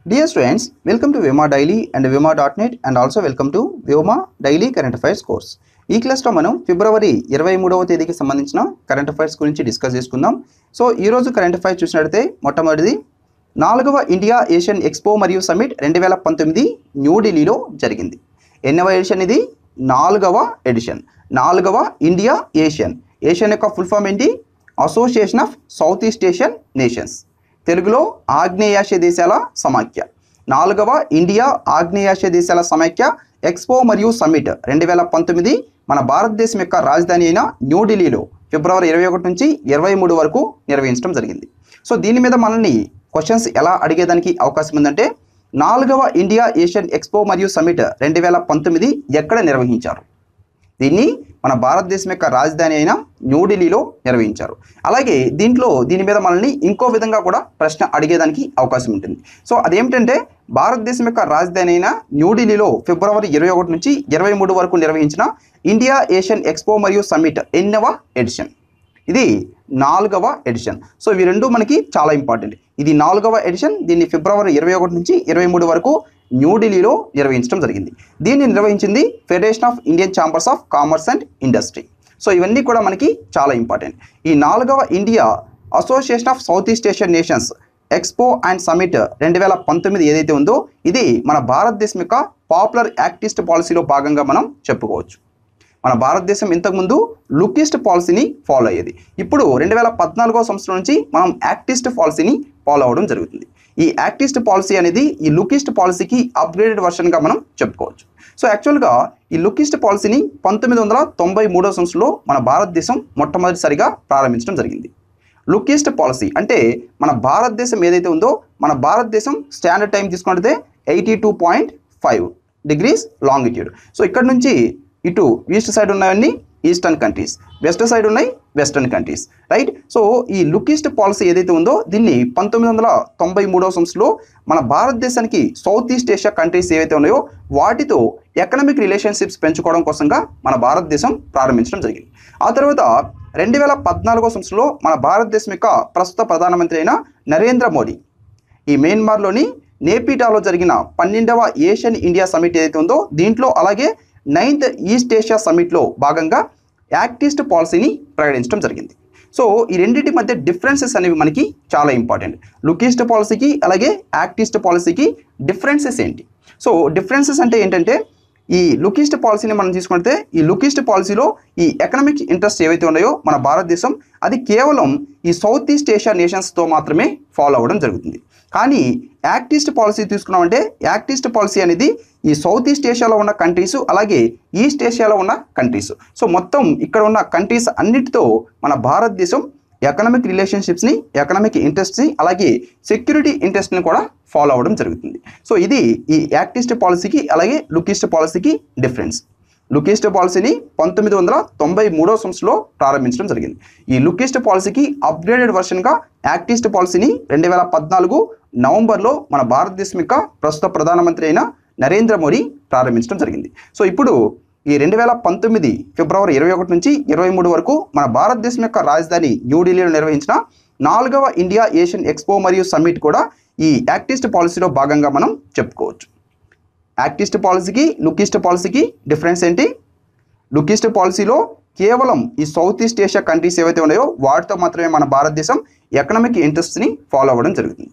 Dear students, welcome to Vima Daily and Vima.net and also welcome to Vima Daily Current Affairs course. ఈ క్లాస్లో మనం ఫిబ్రవరి ఇరవై మూడవ తేదీకి సంబంధించిన కరెంట్ అఫైర్స్ గురించి డిస్కస్ చేసుకుందాం సో ఈరోజు కరెంట్ అఫైర్స్ చూసినట్లయితే మొట్టమొదటిది నాలుగవ ఇండియా ఏషియన్ ఎక్స్పో మరియు సమిట్ రెండు వేల పంతొమ్మిది న్యూఢిల్లీలో జరిగింది ఎన్నవ ఎడిషన్ ఇది నాలుగవ ఎడిషన్ నాలుగవ ఇండియా ఏషియన్ ఏషియన్ యొక్క ఫుల్ ఫామ్ ఏంటి association of south east Asian nations తెలుగులో ఆగ్నేయాసియా దేశాల సమాఖ్య నాలుగవ ఇండియా ఆగ్నేయాసియా దేశాల సమాఖ్య ఎక్స్పో మరియు సమ్మిట్ రెండు వేల పంతొమ్మిది మన భారతదేశం యొక్క రాజధాని అయిన న్యూఢిల్లీలో ఫిబ్రవరి ఇరవై ఒకటి నుంచి ఇరవై మూడు వరకు నిర్వహించడం జరిగింది సో దీని మీద మనల్ని క్వశ్చన్స్ ఎలా అడిగేదానికి అవకాశం ఉందంటే నాలుగవ ఇండియా ఏషియన్ ఎక్స్పో మరియు సమ్మిట్ రెండు వేల పంతొమ్మిది ఎక్కడ నిర్వహించారు దీన్ని మన భారతదేశం యొక్క రాజధాని అయిన న్యూఢిల్లీలో నిర్వహించారు అలాగే దీంట్లో దీని మీద మనల్ని ఇంకో విధంగా కూడా ప్రశ్న అడిగేదానికి అవకాశం ఉంటుంది సో అదేమిటంటే భారతదేశం యొక్క రాజధాని అయిన న్యూఢిల్లీలో ఫిబ్రవరి ఇరవై ఒకటి నుంచి ఇరవై మూడు వరకు నిర్వహించిన ఇండియా ఏషియన్ ఎక్స్పో మరియు సమ్మిట్ ఎన్నవ ఎడిషన్ ఇది నాలుగవ ఎడిషన్ సో ఇవి రెండు మనకి చాలా ఇంపార్టెంట్ ఇది నాలుగవ ఎడిషన్ దీన్ని ఫిబ్రవరి ఇరవై ఒకటి నుంచి ఇరవై మూడు వరకు న్యూఢిల్లీలో నిర్వహించడం జరిగింది దీన్ని నిర్వహించింది federation of Indian chambers of commerce and industry so ఇవన్నీ కూడా మనకి చాలా ఇంపార్టెంట్ ఈ నాలుగవ India association of south east Asian nations expo and summit రెండు వేల పంతొమ్మిది ఏదైతే ఉందో ఇది మన భారతదేశం యొక్క పాపులర్ యాక్టిస్ట్ పాలసీలో భాగంగా మనం చెప్పుకోవచ్చు మన భారతదేశం ఇంతకుముందు లుకిస్ట్ పాలసీని ఫాలో అయ్యేది ఇప్పుడు రెండు వేల పద్నాలుగో సంవత్సరం నుంచి మనం యాక్టిస్ట్ పాలసీని ఫాలో అవ్వడం జరుగుతుంది ఈ యాక్టిస్ట్ పాలసీ అనేది ఈ లుకిస్ట్ పాలసీకి అప్గ్రేడెడ్ వర్షన్గా మనం చెప్పుకోవచ్చు సో యాక్చువల్గా ఈ లుకిస్ట్ పాలసీని పంతొమ్మిది వందల తొంభై మూడో సంవత్సరంలో మన భారతదేశం మొట్టమొదటిసారిగా ప్రారంభించడం జరిగింది లుకిస్ట్ పాలసీ అంటే మన భారతదేశం ఏదైతే ఉందో మన భారతదేశం స్టాండర్డ్ టైం తీసుకుంటే eighty two point five degrees longitude so ఇక్కడ నుంచి ఇటు ఈస్ట్ సైడ్ ఉన్నవన్నీ ఈస్టర్న్ కంట్రీస్ వెస్ట్ సైడ్ ఉన్నాయి వెస్టర్న్ కంట్రీస్ రైట్ సో ఈ లుకిస్ట్ పాలసీ ఏదైతే ఉందో దీన్ని పంతొమ్మిది వందల తొంభై మూడవ సంవత్సరంలో మన భారతదేశానికి సౌత్ ఈస్ట్ ఏషియా కంట్రీస్ ఏవైతే ఉన్నాయో వాటితో ఎకనామిక్ రిలేషన్షిప్స్ పెంచుకోవడం కోసంగా మన భారతదేశం ప్రారంభించడం జరిగింది ఆ తర్వాత రెండు వేల పద్నాలుగో సంవత్సరంలో మన భారతదేశం యొక్క ప్రస్తుత ప్రధానమంత్రి అయిన నరేంద్ర మోడీ ఈ మయన్మార్లోని నేపిటాలో జరిగిన పన్నెండవ ఏషియన్ ఇండియా సమిట్ ఏదైతే ఉందో దీంట్లో అలాగే నైన్త్ ఈస్ట్ ఏషియా సమిట్లో భాగంగా యాక్టిస్ట్ పాలసీని ప్రకటించడం జరిగింది సో ఈ రెండింటి మధ్య డిఫరెన్సెస్ అనేవి మనకి చాలా ఇంపార్టెంట్ లుకిస్ట్ పాలసీకి అలాగే యాక్టిస్ట్ పాలసీకి డిఫరెన్సెస్ ఏంటి సో డిఫరెన్సెస్ అంటే ఏంటంటే ఈ లుకిస్ట్ పాలసీని మనం తీసుకుంటే ఈ లుకిస్ట్ పాలసీలో ఈ ఎకనామిక్ ఇంట్రెస్ట్ ఏవైతే ఉన్నాయో మన భారతదేశం అది కేవలం ఈ సౌత్ ఈస్ట్ ఏషియా నేషన్స్తో మాత్రమే ఫాలో అవ్వడం జరుగుతుంది కానీ యాక్టిస్ట్ పాలసీ తీసుకున్నామంటే యాక్టిస్ట్ పాలసీ అనేది ఈ సౌత్ ఈస్ట్ ఏషియాలో ఉన్న కంట్రీస్ అలాగే ఈస్ట్ ఏషియాలో ఉన్న కంట్రీస్ సో మొత్తం ఇక్కడ ఉన్న కంట్రీస్ అన్నిటితో మన భారతదేశం ఎకనామిక్ రిలేషన్షిప్స్ని ఎకనామిక్ ఇంట్రెస్ట్ని అలాగే సెక్యూరిటీ ఇంట్రెస్ట్ని కూడా ఫాలో అవ్వడం జరుగుతుంది సో ఇది ఈ యాక్టిస్ట్ పాలసీకి అలాగే లుకిస్ట్ పాలసీకి డిఫరెన్స్ లుకిస్ట్ పాలసీని పంతొమ్మిది వందల తొంభై మూడో సంవత్సరంలో ప్రారంభించడం జరిగింది ఈ లుకిస్ట్ పాలసీకి అప్గ్రేడెడ్ వర్షన్గా యాక్టిస్ట్ పాలసీని రెండు వేల పద్నాలుగు నవంబర్లో మన భారతదేశం యొక్క ప్రస్తుత ప్రధానమంత్రి అయిన నరేంద్ర మోడీ ప్రారంభించడం జరిగింది సో ఇప్పుడు ఈ రెండు వేల పంతొమ్మిది ఫిబ్రవరి ఇరవై ఒకటి నుంచి ఇరవై మూడు వరకు మన భారతదేశం యొక్క రాజధాని న్యూఢిల్లీలో నిర్వహించిన నాలుగవ ఇండియా ఏషియన్ ఎక్స్పో మరియు సమ్మిట్ కూడా ఈ యాక్టిస్ట్ పాలసీలో భాగంగా మనం చెప్పుకోవచ్చు యాక్టిస్ట్ పాలసీకి లుకిస్ట్ పాలసీకి డిఫరెన్స్ ఏంటి లుకిస్ట్ పాలసీలో కేవలం ఈ సౌత్ ఈస్ట్ ఏషియా కంట్రీస్ ఏవైతే ఉన్నాయో వాటితో మాత్రమే మన భారతదేశం ఎకనామిక్ ఇంట్రెస్ట్ని ఫాలో అవ్వడం జరుగుతుంది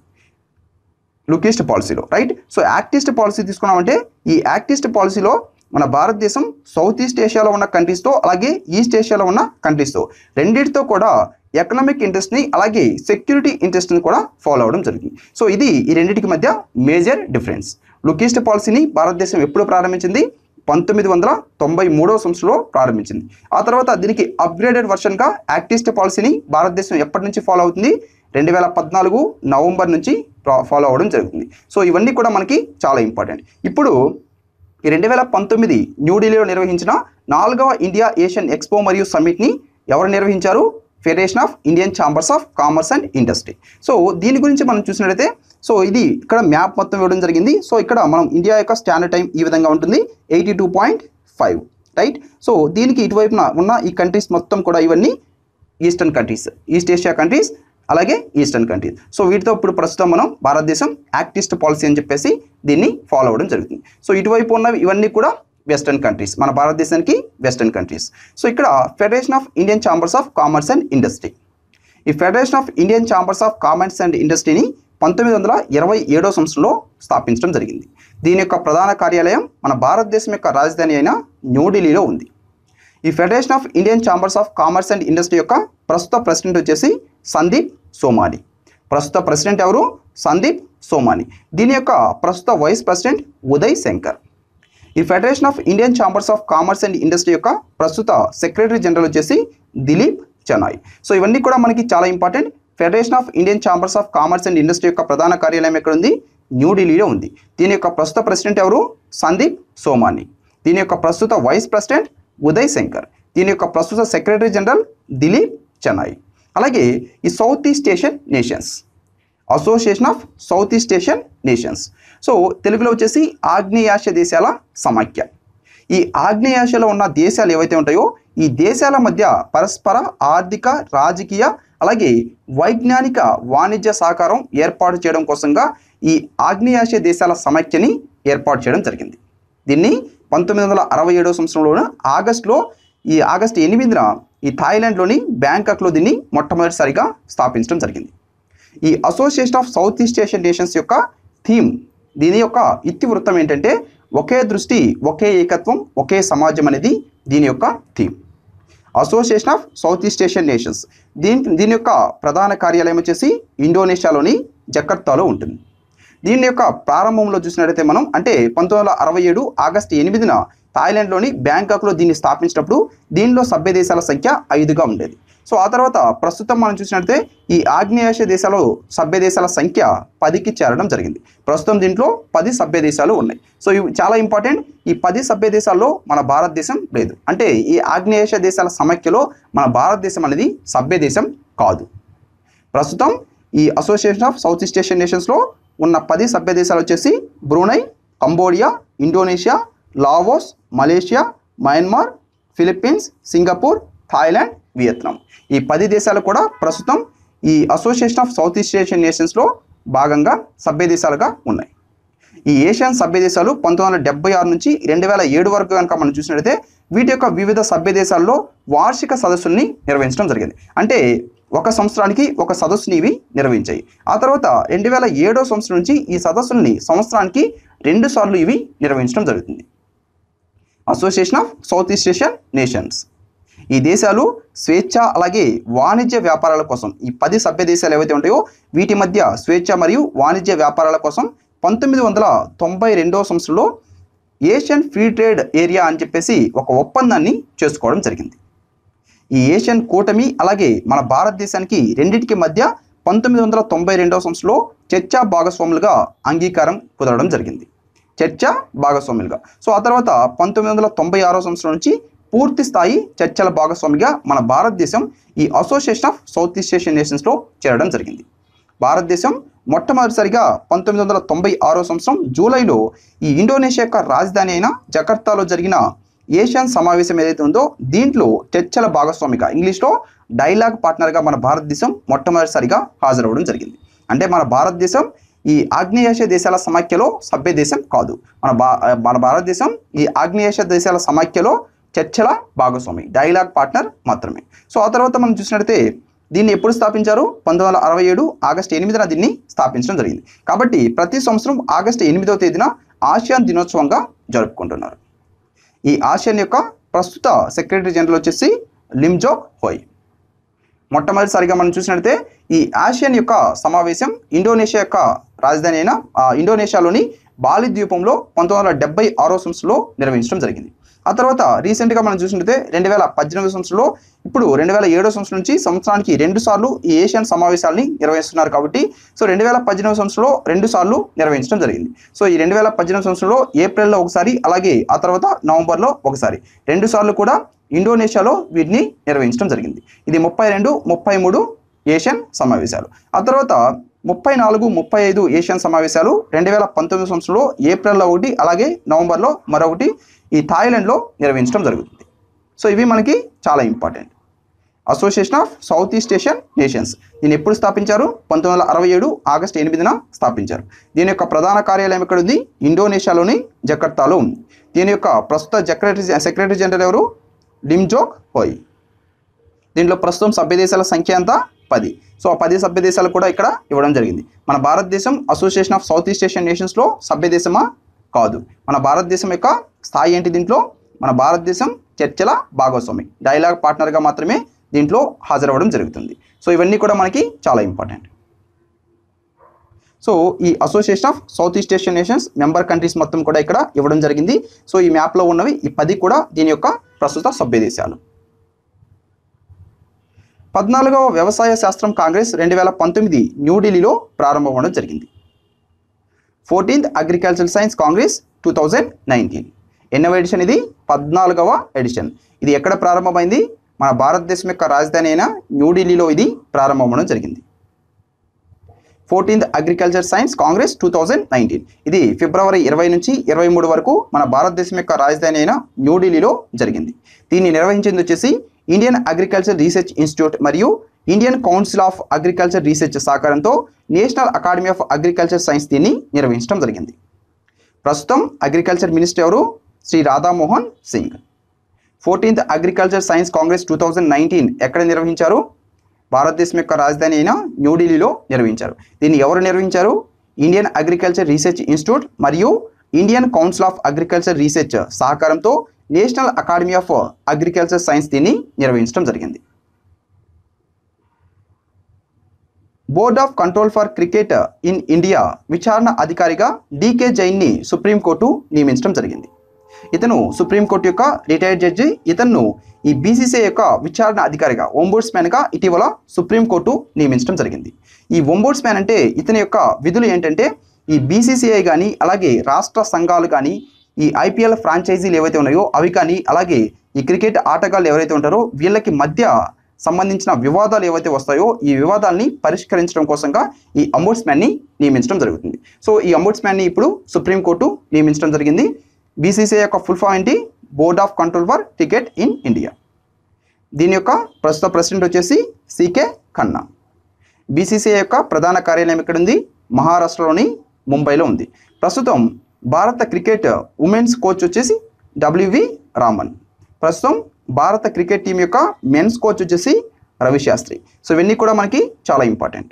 లుకిస్ట్ పాలసీలో రైట్ సో యాక్టిస్ట్ పాలసీ తీసుకున్నామంటే ఈ యాక్టిస్ట్ పాలసీలో మన భారతదేశం సౌత్ ఈస్ట్ ఏషియాలో ఉన్న కంట్రీస్తో అలాగే ఈస్ట్ ఏషియాలో ఉన్న కంట్రీస్తో రెండింటితో కూడా ఎకనామిక్ ఇంట్రెస్ట్ని అలాగే సెక్యూరిటీ ఇంట్రెస్ట్ని కూడా ఫాలో అవ్వడం జరిగింది సో ఇది ఈ రెండింటికి మధ్య మేజర్ డిఫరెన్స్ లుకిస్ట్ పాలసీని భారతదేశం ఎప్పుడు ప్రారంభించింది పంతొమ్మిది వందల తొంభై మూడవ సంవత్సరంలో ప్రారంభించింది ఆ తర్వాత దీనికి అప్గ్రేడెడ్ వర్షన్గా యాక్టిస్ట్ పాలసీని భారతదేశం ఎప్పటి నుంచి ఫాలో అవుతుంది రెండు వేల పద్నాలుగు నవంబర్ నుంచి ఫాలో అవ్వడం జరుగుతుంది సో ఇవన్నీ కూడా మనకి చాలా ఇంపార్టెంట్ ఇప్పుడు ఈ రెండు వేల పంతొమ్మిది న్యూఢిల్లీలో నిర్వహించిన నాలుగవ ఇండియా ఏషియన్ ఎక్స్పో మరియు సమ్మిట్ని ఎవరు నిర్వహించారు federation of Indian chambers of commerce and industry so దీని గురించి మనం చూసినట్లయితే సో ఇది ఇక్కడ మ్యాప్ మొత్తం ఇవ్వడం జరిగింది సో ఇక్కడ మనం ఇండియా యొక్క స్టాండర్డ్ టైం ఈ విధంగా ఉంటుంది eighty two point five right so దీనికి ఇటువైపున ఉన్న ఈ కంట్రీస్ మొత్తం కూడా ఇవన్నీ eastern countries east Asia countries అలాగే ఈస్టర్న్ కంట్రీస్ సో వీటితో ఇప్పుడు ప్రస్తుతం మనం భారతదేశం యాక్టిస్ట్ పాలసీ అని చెప్పేసి దీన్ని ఫాలో అవ్వడం జరుగుతుంది సో ఇటువైపు ఉన్నవి ఇవన్నీ కూడా వెస్టర్న్ కంట్రీస్ మన భారతదేశానికి వెస్టర్న్ కంట్రీస్ సో ఇక్కడ federation of Indian chambers of commerce and industry ఈ federation of Indian chambers of commerce and ఇండస్ట్రీని పంతొమ్మిది వందల ఇరవై ఏడో సంవత్సరంలో స్థాపించడం జరిగింది దీని యొక్క ప్రధాన కార్యాలయం మన భారతదేశం యొక్క రాజధాని అయిన న్యూఢిల్లీలో ఉంది ఈ federation of Indian chambers of commerce and industry యొక్క ప్రస్తుత ప్రెసిడెంట్ వచ్చేసి సందీప్ సోమాని ప్రస్తుత ప్రెసిడెంట్ ఎవరు సందీప్ సోమాని దీని యొక్క ప్రస్తుత వైస్ ప్రెసిడెంట్ ఉదయ్ శంకర్ ఈ federation of Indian chambers of commerce and industry యొక్క ప్రస్తుత సెక్రటరీ జనరల్ వచ్చేసి దిలీప్ చెనాయ్ సో ఇవన్నీ కూడా మనకి చాలా important federation of Indian chambers of commerce and industry యొక్క ప్రధాన కార్యాలయం ఎక్కడ ఉంది న్యూఢిల్లీలో ఉంది దీని యొక్క ప్రస్తుత ప్రెసిడెంట్ ఎవరు సందీప్ సోమాని దీని యొక్క ప్రస్తుత వైస్ ప్రెసిడెంట్ ఉదయ్ శంకర్ దీని యొక్క ప్రస్తుత సెక్రటరీ జనరల్ దిలీప్ చెనాయ్ అలాగే ఈ south east Asian nations association of south east Asian nations so తెలుగులో వచ్చేసి ఆగ్నేయాసియా దేశాల సమాఖ్య ఈ ఆగ్నేయాసియాలో ఉన్న దేశాలు ఏవైతే ఉంటాయో ఈ దేశాల మధ్య పరస్పర ఆర్థిక రాజకీయ అలాగే వైజ్ఞానిక వాణిజ్య సహకారం ఏర్పాటు చేయడం కోసంగా ఈ ఆగ్నేయాసియా దేశాల సమైక్యని ఏర్పాటు చేయడం జరిగింది దీన్ని పంతొమ్మిది వందల అరవై ఏడవ సంవత్సరంలో ఆగస్టులో ఈ ఆగస్టు ఎనిమిదిన ఈ థాయిలాండ్లోని బ్యాంకాక్లో దీన్ని మొట్టమొదటిసారిగా స్థాపించడం జరిగింది ఈ association of south east Asian nations యొక్క థీమ్ దీని యొక్క ఇతివృత్తం ఏంటంటే ఒకే దృష్టి ఒకే ఏకత్వం ఒకే సమాజం అనేది దీని యొక్క theme association of south east Asian nations దీని దీని యొక్క ప్రధాన కార్యాలయం వచ్చేసి ఇండోనేషియాలోని జకర్తాలో ఉంటుంది దీని యొక్క ప్రారంభంలో చూసినట్టయితే మనం అంటే పంతొమ్మిది వందల అరవై ఏడు ఆగస్టు ఎనిమిదిన థాయిలాండ్లోని బ్యాంకాక్లో దీన్ని స్థాపించినప్పుడు దీనిలో సభ్య దేశాల సంఖ్య ఐదుగా ఉండేది సో ఆ తర్వాత ప్రస్తుతం మనం చూసినట్లయితే ఈ ఆగ్నేయాసియా దేశాల్లో సభ్య దేశాల సంఖ్య పదికి చేరడం జరిగింది ప్రస్తుతం దీంట్లో పది సభ్య దేశాలు ఉన్నాయి సో ఇవి చాలా ఇంపార్టెంట్ ఈ పది సభ్య దేశాల్లో మన భారతదేశం లేదు అంటే ఈ ఆగ్నేయాసియా దేశాల సమైక్యలో మన భారతదేశం అనేది సభ్య దేశం కాదు ప్రస్తుతం ఈ association of south east Asian నేషన్స్లో ఉన్న పది సభ్య దేశాలు వచ్చేసి Brunei Cambodia Indonesia Laos Malaysia Myanmar Philippines Singapore Thailand Vietnam ఈ పది దేశాలు కూడా ప్రస్తుతం ఈ association of south east Asian నేషన్స్లో భాగంగా సభ్య దేశాలుగా ఉన్నాయి ఈ ఏషియన్ సభ్య దేశాలు పంతొమ్మిది వందల డెబ్బై ఆరు నుంచి రెండు వేల ఏడు వరకు కనుక మనం చూసినట్లయితే వీటి యొక్క వివిధ సభ్య దేశాల్లో వార్షిక సదస్సుల్ని నిర్వహించడం జరిగింది అంటే ఒక సంవత్సరానికి ఒక సదస్సుని ఇవి నిర్వహించాయి ఆ తర్వాత రెండు వేల ఏడో సంవత్సరం నుంచి ఈ సదస్సుల్ని సంవత్సరానికి రెండు సార్లు ఇవి నిర్వహించడం జరుగుతుంది association of south east Asian nations ఈ దేశాలు స్వేచ్ఛ అలాగే వాణిజ్య వ్యాపారాల కోసం ఈ పది సభ్య దేశాలు ఏవైతే ఉంటాయో వీటి మధ్య స్వేచ్ఛ మరియు వాణిజ్య వ్యాపారాల కోసం పంతొమ్మిది వందల తొంభై రెండవ సంవత్సరంలో ఏషియన్ ఫ్రీ ట్రేడ్ ఏరియా అని చెప్పేసి ఒక ఒప్పందాన్ని చేసుకోవడం జరిగింది ఈ ఏషియన్ కూటమి అలాగే మన భారతదేశానికి రెండింటికి మధ్య పంతొమ్మిది వందల తొంభై రెండవ సంవత్సరంలో చర్చా భాగస్వాములుగా అంగీకారం కుదరడం జరిగింది చర్చ భాగస్వాములుగా సో ఆ తర్వాత పంతొమ్మిది వందల తొంభై ఆరో సంవత్సరం నుంచి పూర్తి స్థాయి చర్చల భాగస్వామిగా మన భారతదేశం ఈ association of south east Asian నేషన్స్లో చేరడం జరిగింది భారతదేశం మొట్టమొదటిసారిగా పంతొమ్మిది వందల తొంభై ఆరో సంవత్సరం జూలైలో ఈ ఇండోనేషియా యొక్క రాజధాని అయిన జకర్తాలో జరిగిన ఏషియన్ సమావేశం ఏదైతే ఉందో దీంట్లో చర్చల భాగస్వామిగా ఇంగ్లీష్లో డైలాగ్ పార్ట్నర్గా మన భారతదేశం మొట్టమొదటిసారిగా హాజరవ్వడం జరిగింది అంటే మన భారతదేశం ఈ ఆగ్నేయాసియా దేశాల సమాఖ్యలో సభ్య దేశం కాదు మన భా మన భారతదేశం ఈ ఆగ్నేయాసియా దేశాల సమాఖ్యలో చర్చల భాగస్వామి డైలాగ్ పార్ట్నర్ మాత్రమే సో ఆ తర్వాత మనం చూసినట్లయితే దీన్ని ఎప్పుడు స్థాపించారు పంతొమ్మిది వందల అరవై ఏడు ఆగస్టు ఎనిమిదిన దీన్ని స్థాపించడం జరిగింది కాబట్టి ప్రతి సంవత్సరం ఆగస్టు ఎనిమిదవ తేదీన ఆసియాన్ దినోత్సవంగా జరుపుకుంటున్నారు ఈ ఆసియాన్ యొక్క ప్రస్తుత సెక్రటరీ జనరల్ వచ్చేసి లిమ్జోక్ హోయ్ మొట్టమొదటిసారిగా మనం చూసినట్లయితే ఈ ఆసియన్ యొక్క సమావేశం ఇండోనేషియా యొక్క రాజధాని అయిన ఆ, ఇండోనేషియాలోని బాలి ద్వీపంలో పంతొమ్మిది వందల డెబ్బై ఆరో సంవత్సరంలో నిర్వహించడం జరిగింది ఆ తర్వాత రీసెంట్గా మనం చూసినట్లయితే రెండు వేల పద్దెనిమిది సంవత్సరంలో ఇప్పుడు రెండు వేల ఏడో సంవత్సరం నుంచి సంవత్సరానికి రెండు సార్లు ఈ ఏషియన్ సమావేశాలని నిర్వహిస్తున్నారు కాబట్టి సో రెండు వేల పద్దెనిమిది సంవత్సరంలో రెండు సార్లు నిర్వహించడం జరిగింది సో ఈ రెండు వేల పద్దెనిమిది సంవత్సరంలో ఏప్రిల్లో ఒకసారి అలాగే ఆ తర్వాత నవంబర్లో ఒకసారి రెండు సార్లు కూడా ఇండోనేషియాలో వీటిని నిర్వహించడం జరిగింది ఇది ముప్పై రెండు ముప్పై మూడు ఏషియన్ సమావేశాలు ఆ తర్వాత ముప్పై నాలుగు ముప్పై ఐదు ఏషియన్ సమావేశాలు రెండు వేల పంతొమ్మిది సంవత్సరంలో ఏప్రిల్లో ఒకటి అలాగే నవంబర్లో మరొకటి ఈ థాయిలాండ్లో నిర్వహించడం జరుగుతుంది సో ఇవి మనకి చాలా important association of south east Asian nations దీన్ని ఎప్పుడు స్థాపించారు పంతొమ్మిది వందల అరవై ఏడు ఆగస్టు ఎనిమిదిన స్థాపించారు దీని యొక్క ప్రధాన కార్యాలయం ఎక్కడ ఉంది ఇండోనేషియాలోని జకర్తాలో ఉంది దీని యొక్క ప్రస్తుత సెక్రటరీ సెక్రటరీ జనరల్ ఎవరు లిమ్జోక్ హోయ్ దీంట్లో ప్రస్తుతం సభ్య దేశాల సంఖ్య అంతా పది సో ఆ పది సభ్య దేశాలు కూడా ఇక్కడ ఇవ్వడం జరిగింది మన భారతదేశం association of south east Asian నేషన్స్లో సభ్య దేశమా కాదు మన భారతదేశం యొక్క స్థాయి ఏంటి దీంట్లో మన భారతదేశం చర్చల భాగస్వామి డైలాగ్ పార్ట్నర్గా మాత్రమే దీంట్లో హాజరవ్వడం జరుగుతుంది సో ఇవన్నీ కూడా మనకి చాలా ఇంపార్టెంట్ సో ఈ association of south east Asian nations member countries మొత్తం కూడా ఇక్కడ ఇవ్వడం జరిగింది సో ఈ మ్యాప్లో ఉన్నవి ఈ పది కూడా దీని యొక్క ప్రస్తుత సభ్య దేశాలు పద్నాలుగవ వ్యవసాయ శాస్త్రం కాంగ్రెస్ రెండు వేల పంతొమ్మిది న్యూఢిల్లీలో ప్రారంభమవడం జరిగింది fourteenth agriculture science congress two thousand nineteen ఎన్నవ ఎడిషన్ ఇది పద్నాలుగవ ఎడిషన్ ఇది ఎక్కడ ప్రారంభమైంది మన భారతదేశం యొక్క రాజధాని అయిన న్యూఢిల్లీలో ఇది ప్రారంభమవడం జరిగింది fourteenth agriculture science congress two thousand nineteen ఇది ఫిబ్రవరి ఇరవై నుంచి ఇరవై మూడు వరకు మన భారతదేశం యొక్క రాజధాని అయిన న్యూఢిల్లీలో జరిగింది దీన్ని నిర్వహించింది వచ్చేసి ఇండియన్ అగ్రికల్చర్ రీసెర్చ్ ఇన్స్టిట్యూట్ మరియు Indian council of agriculture research సహకారంతో national academy of agriculture science దీన్ని నిర్వహించడం జరిగింది ప్రస్తుతం అగ్రికల్చర్ మినిస్టర్ ఎవరు Shri Radha Mohan Singh fourteenth agriculture science congress two thousand nineteen ఎక్కడ నిర్వహించారు భారతదేశం యొక్క రాజధాని అయిన న్యూఢిల్లీలో నిర్వహించారు దీన్ని ఎవరు నిర్వహించారు ఇండియన్ అగ్రికల్చర్ రీసెర్చ్ ఇన్స్టిట్యూట్ మరియు Indian council of agriculture research సహకారంతో national academy of agriculture science దీన్ని నిర్వహించడం జరిగింది board of control for cricket in India విచారణ అధికారిగా డీకే జైన్ని సుప్రీంకోర్టు నియమించడం జరిగింది ఇతను సుప్రీంకోర్టు యొక్క రిటైర్డ్ జడ్జి ఇతను ఈ బీసీసీఐ యొక్క విచారణ అధికారిగా ఒంబోడ్స్మ్యాన్గా ఇటీవల సుప్రీంకోర్టు నియమించడం జరిగింది ఈ ఒంబోడ్స్మ్యాన్ అంటే ఇతని యొక్క విధులు ఏంటంటే ఈ బీసీసీఐ కానీ అలాగే రాష్ట్ర సంఘాలు కానీ ఈ ఐపీఎల్ ఫ్రాంచైజీలు ఏవైతే ఉన్నాయో అవి కానీ అలాగే ఈ క్రికెట్ ఆటగాళ్ళు ఎవరైతే ఉంటారో వీళ్ళకి మధ్య సంబంధించిన వివాదాలు ఏవైతే వస్తాయో ఈ వివాదాల్ని పరిష్కరించడం కోసంగా ఈ అంబోడ్స్మ్యాన్ని నియమించడం జరుగుతుంది సో ఈ అంబోడ్స్మ్యాన్ని ఇప్పుడు సుప్రీంకోర్టు నియమించడం జరిగింది బీసీసీఐ యొక్క ఫుల్ ఫామ్ ఏంటి board of control for cricket in India దీని యొక్క ప్రస్తుత ప్రెసిడెంట్ వచ్చేసి సికే ఖన్నా బీసీసీఐ యొక్క ప్రధాన కార్యాలయం ఎక్కడ ఉంది మహారాష్ట్రలోని ముంబైలో ఉంది ప్రస్తుతం భారత క్రికెట్ ఉమెన్స్ కోచ్ వచ్చేసి డబ్ల్యూవి రామన్ ప్రస్తుతం భారత క్రికెట్ టీం యొక్క మెన్స్ కోచ్ వచ్చేసి రవి శాస్త్రి సో ఇవన్నీ కూడా మనకి చాలా ఇంపార్టెంట్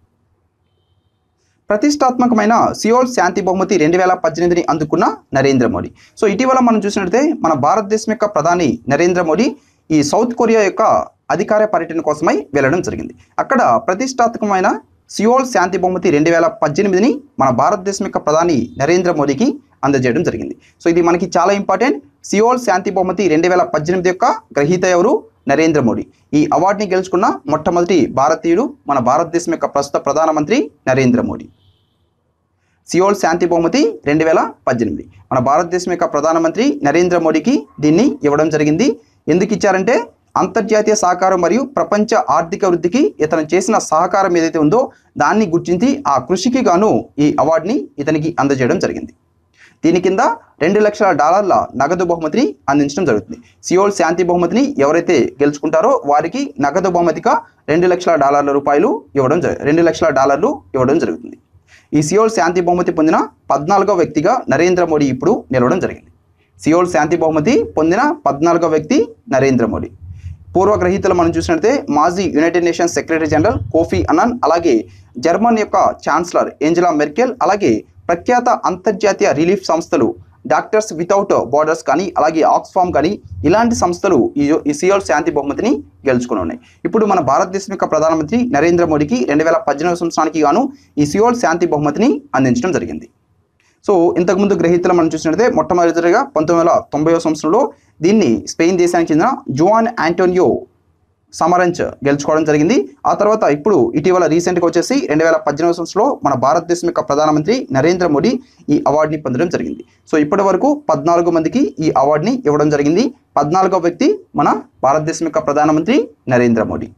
ప్రతిష్టాత్మకమైన సియోల్ శాంతి బహుమతి రెండు వేల పద్దెనిమిదిని అందుకున్న నరేంద్ర మోడీ సో ఇటీవల మనం చూసినట్లయితే మన భారతదేశం యొక్క ప్రధాని నరేంద్ర మోడీ ఈ సౌత్ కొరియా యొక్క అధికార పర్యటన కోసమై వెళ్ళడం జరిగింది అక్కడ ప్రతిష్టాత్మకమైన సియోల్ శాంతి బహుమతి రెండు వేల పద్దెనిమిదిని మన భారతదేశం యొక్క ప్రధాని నరేంద్ర మోడీకి అందజేయడం జరిగింది సో ఇది మనకి చాలా ఇంపార్టెంట్ సియోల్ శాంతి బహుమతి రెండు వేల పద్దెనిమిది యొక్క గ్రహీత ఎవరు నరేంద్ర మోడీ ఈ అవార్డుని గెలుచుకున్న మొట్టమొదటి భారతీయుడు మన భారతదేశం యొక్క ప్రస్తుత ప్రధానమంత్రి నరేంద్ర మోడీ సియోల్ శాంతి బహుమతి రెండు వేల పద్దెనిమిది మన భారతదేశం యొక్క ప్రధానమంత్రి నరేంద్ర మోడీకి దీన్ని ఇవ్వడం జరిగింది ఎందుకు ఇచ్చారంటే అంతర్జాతీయ సహకారం మరియు ప్రపంచ ఆర్థిక వృద్ధికి ఇతను చేసిన సహకారం ఏదైతే ఉందో దాన్ని గుర్తించి ఆ కృషికి గాను ఈ అవార్డుని ఇతనికి అందజేయడం జరిగింది దీని కింద రెండు లక్షల డాలర్ల నగదు బహుమతిని అందించడం జరుగుతుంది సియోల్ శాంతి బహుమతిని ఎవరైతే గెలుచుకుంటారో వారికి నగదు బహుమతిగా రెండు లక్షల డాలర్ల రూపాయలు ఇవ్వడం జరు రెండు లక్షల డాలర్లు ఇవ్వడం జరుగుతుంది ఈ సియోల్ శాంతి బహుమతి పొందిన పద్నాలుగో వ్యక్తిగా నరేంద్ర మోడీ ఇప్పుడు నిలవడం జరిగింది సియోల్ శాంతి బహుమతి పొందిన పద్నాలుగో వ్యక్తి నరేంద్ర మోడీ పూర్వ గ్రహీతలు మనం చూసినట్లయితే మాజీ united nations secretary general Kofi Annan అలాగే జర్మన్ యొక్క ఛాన్సలర్ ఏంజలా మెర్కెల్ అలాగే ప్రఖ్యాత అంతర్జాతీయ రిలీఫ్ సంస్థలు డాక్టర్స్ వితౌట్ బార్డర్స్ కానీ అలాగే ఆక్స్ఫామ్ కానీ ఇలాంటి సంస్థలు ఈ ఈ సియోల్ శాంతి బహుమతిని గెలుచుకుని ఉన్నాయి ఇప్పుడు మన భారతదేశం యొక్క ప్రధానమంత్రి నరేంద్ర మోడీకి రెండు వేల పద్దెనిమిది సంవత్సరానికి గాను ఈ సియోల్ శాంతి బహుమతిని అందించడం జరిగింది సో ఇంతకుముందు గ్రహీతలు మనం చూసినట్లయితే మొట్టమొదటిగా పంతొమ్మిది వందల తొంభై సంవత్సరంలో దీన్ని స్పెయిన్ దేశానికి చెందిన జువాన్ ఆంటోనియో సమరంచ్ గెలుచుకోవడం జరిగింది ఆ తర్వాత ఇప్పుడు ఇటీవల రీసెంట్గా వచ్చేసి రెండు వేల పద్దెనిమిది సంవత్సరంలో మన భారతదేశం యొక్క ప్రధానమంత్రి నరేంద్ర మోడీ ఈ అవార్డుని పొందడం జరిగింది సో ఇప్పటి వరకు పద్నాలుగు మందికి ఈ అవార్డుని ఇవ్వడం జరిగింది పద్నాలుగో వ్యక్తి మన భారతదేశం యొక్క ప్రధానమంత్రి నరేంద్ర మోడీ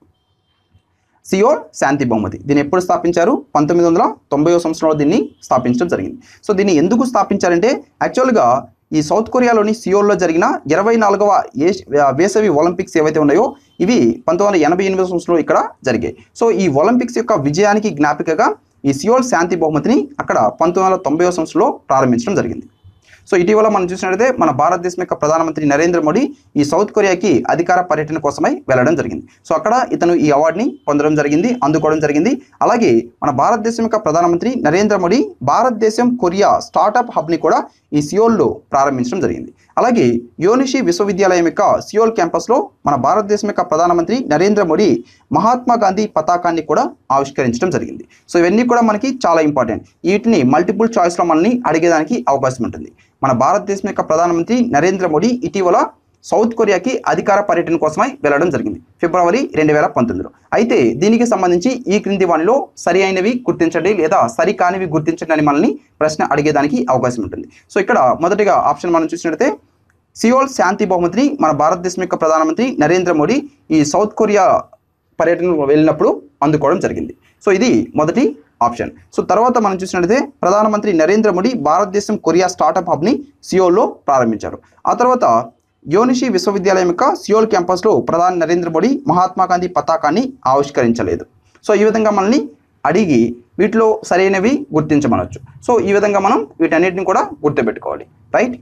సియోల్ శాంతి బహుమతి దీన్ని ఎప్పుడు స్థాపించారు పంతొమ్మిది వందల తొంభై సంవత్సరంలో దీన్ని స్థాపించడం జరిగింది సో దీన్ని ఎందుకు స్థాపించారంటే యాక్చువల్గా ఈ సౌత్ కొరియాలోని సియోల్లో జరిగిన ఇరవై నాలుగవ ఏష్- వేసవి ఒలింపిక్స్ ఏవైతే ఉన్నాయో ఇవి పంతొమ్మిది వందల ఎనభై ఎనిమిది సంవత్సరంలో ఇక్కడ జరిగాయి సో ఈ ఒలింపిక్స్ యొక్క విజయానికి జ్ఞాపికగా ఈ సియోల్ శాంతి బహుమతిని అక్కడ పంతొమ్మిది వందల తొంభై సంవత్సరంలో ప్రారంభించడం జరిగింది సో ఇటీవల మనం చూసినట్లయితే మన భారతదేశం యొక్క ప్రధానమంత్రి నరేంద్ర మోడీ ఈ సౌత్ కొరియాకి అధికార పర్యటన కోసమై వెళ్ళడం జరిగింది సో అక్కడ ఇతను ఈ అవార్డుని పొందడం జరిగింది అందుకోవడం జరిగింది అలాగే మన భారతదేశం యొక్క ప్రధానమంత్రి నరేంద్ర మోడీ భారతదేశం కొరియా స్టార్టప్ హబ్ని కూడా ఈ సియోల్లో ప్రారంభించడం జరిగింది అలాగే యోనిషి విశ్వవిద్యాలయం యొక్క సియోల్ క్యాంపస్లో మన భారతదేశం యొక్క ప్రధానమంత్రి నరేంద్ర మోడీ మహాత్మా గాంధీ పతాకాన్ని కూడా ఆవిష్కరించడం జరిగింది సో ఇవన్నీ కూడా మనకి చాలా ఇంపార్టెంట్ వీటిని మల్టిపుల్ చాయిస్లో మనల్ని అడిగేదానికి అవకాశం ఉంటుంది మన భారతదేశం యొక్క ప్రధానమంత్రి నరేంద్ర మోడీ ఇటీవల సౌత్ కొరియాకి అధికార పర్యటన కోసమై వెళ్ళడం జరిగింది ఫిబ్రవరి రెండు వేల పంతొమ్మిదిలో అయితే దీనికి సంబంధించి ఈ క్రింది వానిలో సరి అయినవి గుర్తించండి లేదా సరి కానివి గుర్తించండి అని మనల్ని ప్రశ్న అడిగేదానికి అవకాశం ఉంటుంది సో ఇక్కడ మొదటిగా ఆప్షన్ మనం చూసినట్లయితే సియోల్ శాంతి బహుమతిని మన భారతదేశం యొక్క ప్రధానమంత్రి నరేంద్ర మోడీ ఈ సౌత్ కొరియా పర్యటనకు వెళ్ళినప్పుడు అందుకోవడం జరిగింది సో ఇది మొదటి ఆప్షన్ సో తర్వాత మనం చూసినట్లయితే ప్రధానమంత్రి నరేంద్ర మోడీ భారతదేశం కొరియా స్టార్టప్ హబ్ని సియోల్లో ప్రారంభించారు ఆ తర్వాత యోనిషి విశ్వవిద్యాలయం యొక్క సియోల్ క్యాంపస్లో ప్రధాని నరేంద్ర మోడీ మహాత్మా గాంధీ పతాకాన్ని ఆవిష్కరించలేదు సో ఈ విధంగా మనల్ని అడిగి వీటిలో సరైనవి గుర్తించమనొచ్చు సో ఈ విధంగా మనం వీటన్నిటిని కూడా గుర్తుపెట్టుకోవాలి right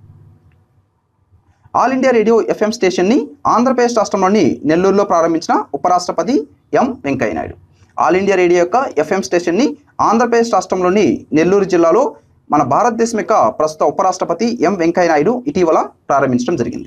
all India radio FM స్టేషన్ని ఆంధ్రప్రదేశ్ రాష్ట్రంలోని నెల్లూరులో ప్రారంభించిన ఉపరాష్ట్రపతి M Venkaiah Naidu all India radio యొక్క ఎఫ్ఎం స్టేషన్ని ఆంధ్రప్రదేశ్ రాష్ట్రంలోని నెల్లూరు జిల్లాలో మన భారతదేశం యొక్క ప్రస్తుత ఉపరాష్ట్రపతి ఎం వెంకయ్యనాయుడు ఇటీవల ప్రారంభించడం జరిగింది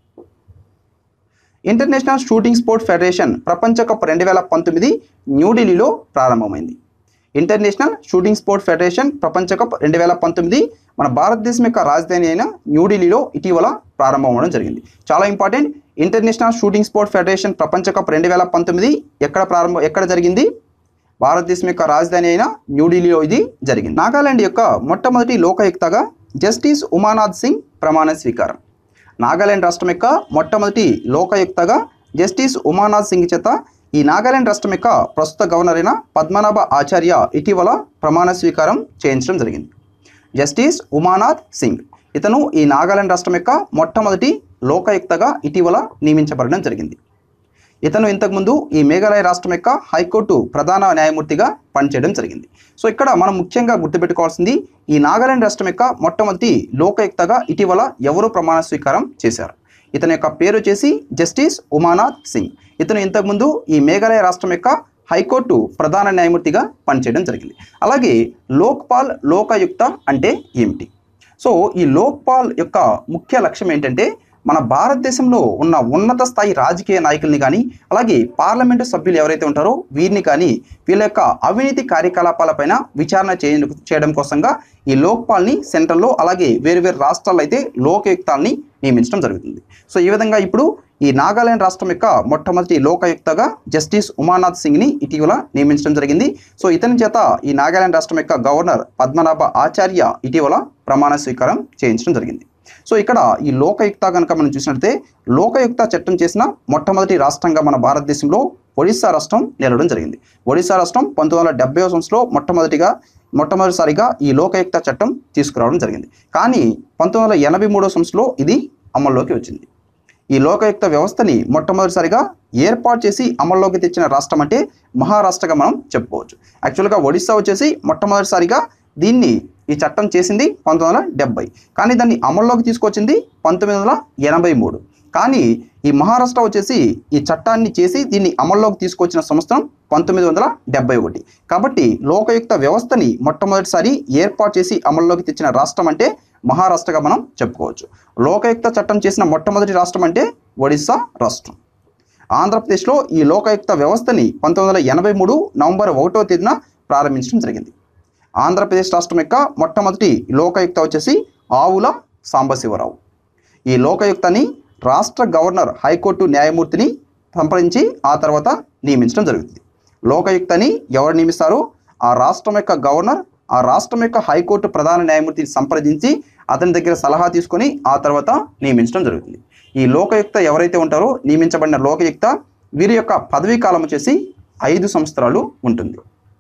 ఇంటర్నేషనల్ షూటింగ్ స్పోర్ట్ ఫెడరేషన్ ప్రపంచ కప్ రెండు వేల పంతొమ్మిది న్యూఢిల్లీలో ప్రారంభమైంది ఇంటర్నేషనల్ షూటింగ్ స్పోర్ట్ ఫెడరేషన్ ప్రపంచ కప్ రెండు వేల పంతొమ్మిది మన భారతదేశం యొక్క రాజధాని అయిన న్యూఢిల్లీలో ఇటీవల ప్రారంభం అవ్వడం జరిగింది చాలా important international shooting sport federation ప్రపంచ కప్ రెండు వేల పంతొమ్మిది ఎక్కడ ప్రారంభం ఎక్కడ జరిగింది భారతదేశం యొక్క రాజధాని అయిన న్యూఢిల్లీలో ఇది జరిగింది నాగాలాండ్ యొక్క మొట్టమొదటి లోకాయుక్తగా జస్టిస్ ఉమానాథ్ సింగ్ ప్రమాణ స్వీకారం నాగాలాండ్ రాష్ట్రం యొక్క మొట్టమొదటి లోకాయుక్తగా జస్టిస్ ఉమానాథ్ సింగ్ చేత ఈ నాగాలాండ్ రాష్ట్రం యొక్క ప్రస్తుత గవర్నర్ అయిన పద్మనాభ ఆచార్య ఇటీవల ప్రమాణ స్వీకారం చేయించడం జరిగింది జస్టిస్ ఉమానాథ్ సింగ్ ఇతను ఈ నాగాలాండ్ రాష్ట్రం యొక్క మొట్టమొదటి లోకాయుక్తగా ఇటీవల నియమించబడడం జరిగింది ఇతను ఇంతకుముందు ఈ మేఘాలయ రాష్ట్రం యొక్క హైకోర్టు ప్రధాన న్యాయమూర్తిగా పనిచేయడం జరిగింది సో ఇక్కడ మనం ముఖ్యంగా గుర్తుపెట్టుకోవాల్సింది ఈ నాగాలాండ్ రాష్ట్రం యొక్క మొట్టమొదటి లోకాయుక్తగా ఇటీవల ఎవరు ప్రమాణ స్వీకారం చేశారు ఇతని యొక్క పేరు వచ్చేసి జస్టిస్ ఉమానాథ్ సింగ్ ఇతను ఇంతకుముందు ఈ మేఘాలయ రాష్ట్రం యొక్క హైకోర్టు ప్రధాన న్యాయమూర్తిగా పనిచేయడం జరిగింది అలాగే లోక్పాల్ లోకాయుక్త అంటే ఏమిటి సో ఈ లోక్పాల్ యొక్క ముఖ్య లక్ష్యం ఏంటంటే మన భారతదేశంలో ఉన్న ఉన్నత స్థాయి రాజకీయ నాయకుల్ని కానీ అలాగే పార్లమెంటు సభ్యులు ఎవరైతే ఉంటారో వీరిని కానీ వీళ్ళ యొక్క అవినీతి కార్యకలాపాలపైన విచారణ చేయ చేయడం కోసంగా ఈ లోక్పాల్ని సెంట్రల్లో అలాగే వేరు వేరు రాష్ట్రాల్లో అయితే లోకయుక్తాల్ని నియమించడం జరుగుతుంది సో ఈ విధంగా ఇప్పుడు ఈ నాగాలాండ్ రాష్ట్రం యొక్క మొట్టమొదటి లోకాయుక్తగా జస్టిస్ ఉమానాథ్ సింగ్ని ఇటీవల నియమించడం జరిగింది సో ఇతని చేత ఈ నాగాలాండ్ రాష్ట్రం యొక్క గవర్నర్ పద్మనాభ ఆచార్య ఇటీవల ప్రమాణ స్వీకారం చేయించడం జరిగింది సో ఇక్కడ ఈ లోకయుక్త కనుక మనం చూసినట్లయితే లోకయుక్త చట్టం చేసిన మొట్టమొదటి రాష్ట్రంగా మన భారతదేశంలో ఒడిశా రాష్ట్రం నిలవడం జరిగింది ఒడిశా రాష్ట్రం పంతొమ్మిది వందల డెబ్బై సంవత్సరంలో మొట్టమొదటిగా మొట్టమొదటిసారిగా ఈ లోకయుక్త చట్టం తీసుకురావడం జరిగింది కానీ పంతొమ్మిది వందల ఎనభై మూడో సంవత్సరంలో ఇది అమల్లోకి వచ్చింది ఈ లోకయుక్త వ్యవస్థని మొట్టమొదటిసారిగా ఏర్పాటు చేసి అమల్లోకి తెచ్చిన రాష్ట్రం అంటే మహారాష్ట్రగా మనం చెప్పుకోవచ్చు యాక్చువల్గా ఒడిశా వచ్చేసి మొట్టమొదటిసారిగా దీన్ని ఈ చట్టం చేసింది పంతొమ్మిది వందల డెబ్బై కానీ దాన్ని అమల్లోకి తీసుకొచ్చింది పంతొమ్మిది వందల ఎనభై మూడు కానీ ఈ మహారాష్ట్ర వచ్చేసి ఈ చట్టాన్ని చేసి దీన్ని అమల్లోకి తీసుకొచ్చిన సంవత్సరం పంతొమ్మిది వందల డెబ్బై ఒకటి కాబట్టి లోకయుక్త వ్యవస్థని మొట్టమొదటిసారి ఏర్పాటు చేసి అమల్లోకి తెచ్చిన రాష్ట్రం అంటే మహారాష్ట్రగా మనం చెప్పుకోవచ్చు లోకయుక్త చట్టం చేసిన మొట్టమొదటి రాష్ట్రం అంటే ఒడిశా రాష్ట్రం ఆంధ్రప్రదేశ్లో ఈ లోకాయుక్త వ్యవస్థని పంతొమ్మిది వందల ఎనభై మూడు నవంబర్ ఒకటో తేదీన ప్రారంభించడం జరిగింది ఆంధ్రప్రదేశ్ రాష్ట్రం యొక్క మొట్టమొదటి లోకాయుక్త వచ్చేసి ఆవుల సాంబశివరావు ఈ లోకాయుక్తని రాష్ట్ర గవర్నర్ హైకోర్టు న్యాయమూర్తిని సంప్రదించి ఆ తర్వాత నియమించడం జరుగుతుంది లోకాయుక్తని ఎవరు నియమిస్తారో ఆ రాష్ట్రం యొక్క గవర్నర్ ఆ రాష్ట్రం యొక్క హైకోర్టు ప్రధాన న్యాయమూర్తిని సంప్రదించి అతని దగ్గర సలహా తీసుకొని ఆ తర్వాత నియమించడం జరుగుతుంది ఈ లోకయుక్త ఎవరైతే ఉంటారో నియమించబడిన లోకయుక్త వీరి యొక్క పదవీ కాలం వచ్చేసి ఐదు సంవత్సరాలు ఉంటుంది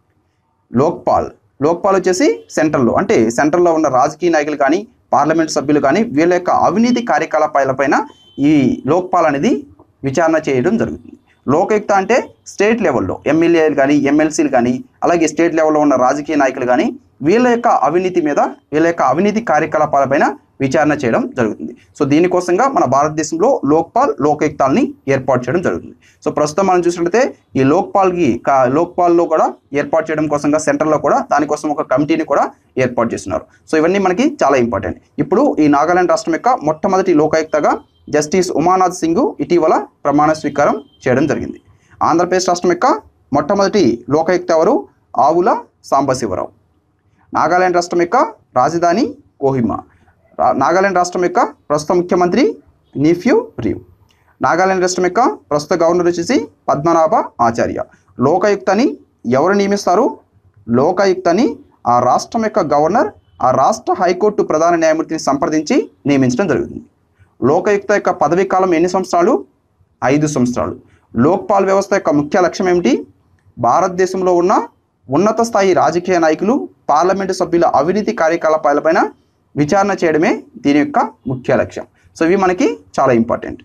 లోక్పాల్ లోక్పాల్ వచ్చేసి సెంట్రల్లో అంటే సెంట్రల్లో ఉన్న రాజకీయ నాయకులు కానీ పార్లమెంట్ సభ్యులు కానీ వీళ్ళ యొక్క అవినీతి కార్యకలాపాలపైన ఈ లోక్పాల్ అనేది విచారణ చేయడం జరుగుతుంది లోకాయుక్త అంటే స్టేట్ లెవెల్లో ఎమ్మెల్యేలు కానీ ఎమ్మెల్సీలు కానీ అలాగే స్టేట్ లెవెల్లో ఉన్న రాజకీయ నాయకులు కానీ వీళ్ళ యొక్క అవినీతి మీద వీళ్ళ యొక్క అవినీతి కార్యకలాపాలపైన విచారణ చేయడం జరుగుతుంది సో దీనికోసంగా మన భారతదేశంలో లోక్పాల్ లోకాయుక్తాలని ఏర్పాటు చేయడం జరుగుతుంది సో ప్రస్తుతం మనం చూసినట్లయితే ఈ లోక్పాల్కి కా- లోక్పాల్లో కూడా ఏర్పాటు చేయడం కోసంగా సెంటర్లో కూడా దానికోసం ఒక కమిటీని కూడా ఏర్పాటు చేస్తున్నారు సో ఇవన్నీ మనకి చాలా ఇంపార్టెంట్ ఇప్పుడు ఈ నాగాలాండ్ రాష్ట్రం యొక్క మొట్టమొదటి లోకాయుక్తగా జస్టిస్ ఉమానాథ్ సింగ్ ఇటీవల ప్రమాణ స్వీకారం చేయడం జరిగింది ఆంధ్రప్రదేశ్ రాష్ట్రం యొక్క మొట్టమొదటి లోకాయుక్త ఎవరు ఆవుల సాంబశివరావు నాగాలాండ్ రాష్ట్రం యొక్క రాజధాని కోహిమా రా- నాగాలాండ్ రాష్ట్రం యొక్క ప్రస్తుత ముఖ్యమంత్రి నిఫ్యూ రివ్ నాగాలాండ్ రాష్ట్రం యొక్క ప్రస్తుత గవర్నర్ వచ్చేసి పద్మనాభ ఆచార్య లోకాయుక్తని ఎవరు నియమిస్తారు లోకాయుక్తని ఆ రాష్ట్రం యొక్క గవర్నర్ ఆ రాష్ట్ర హైకోర్టు ప్రధాన న్యాయమూర్తిని సంప్రదించి నియమించడం జరుగుతుంది లోకాయుక్త యొక్క పదవీ కాలం ఎన్ని సంవత్సరాలు ఐదు సంవత్సరాలు లోక్పాల్ వ్యవస్థ యొక్క ముఖ్య లక్ష్యం ఏమిటి భారతదేశంలో ఉన్న ఉన్నత స్థాయి రాజకీయ నాయకులు పార్లమెంటు సభ్యుల అవినీతి కార్యకలాపాలపైన విచారణ చేయడమే దీని యొక్క ముఖ్య లక్ష్యం సో ఇవి మనకి చాలా ఇంపార్టెంట్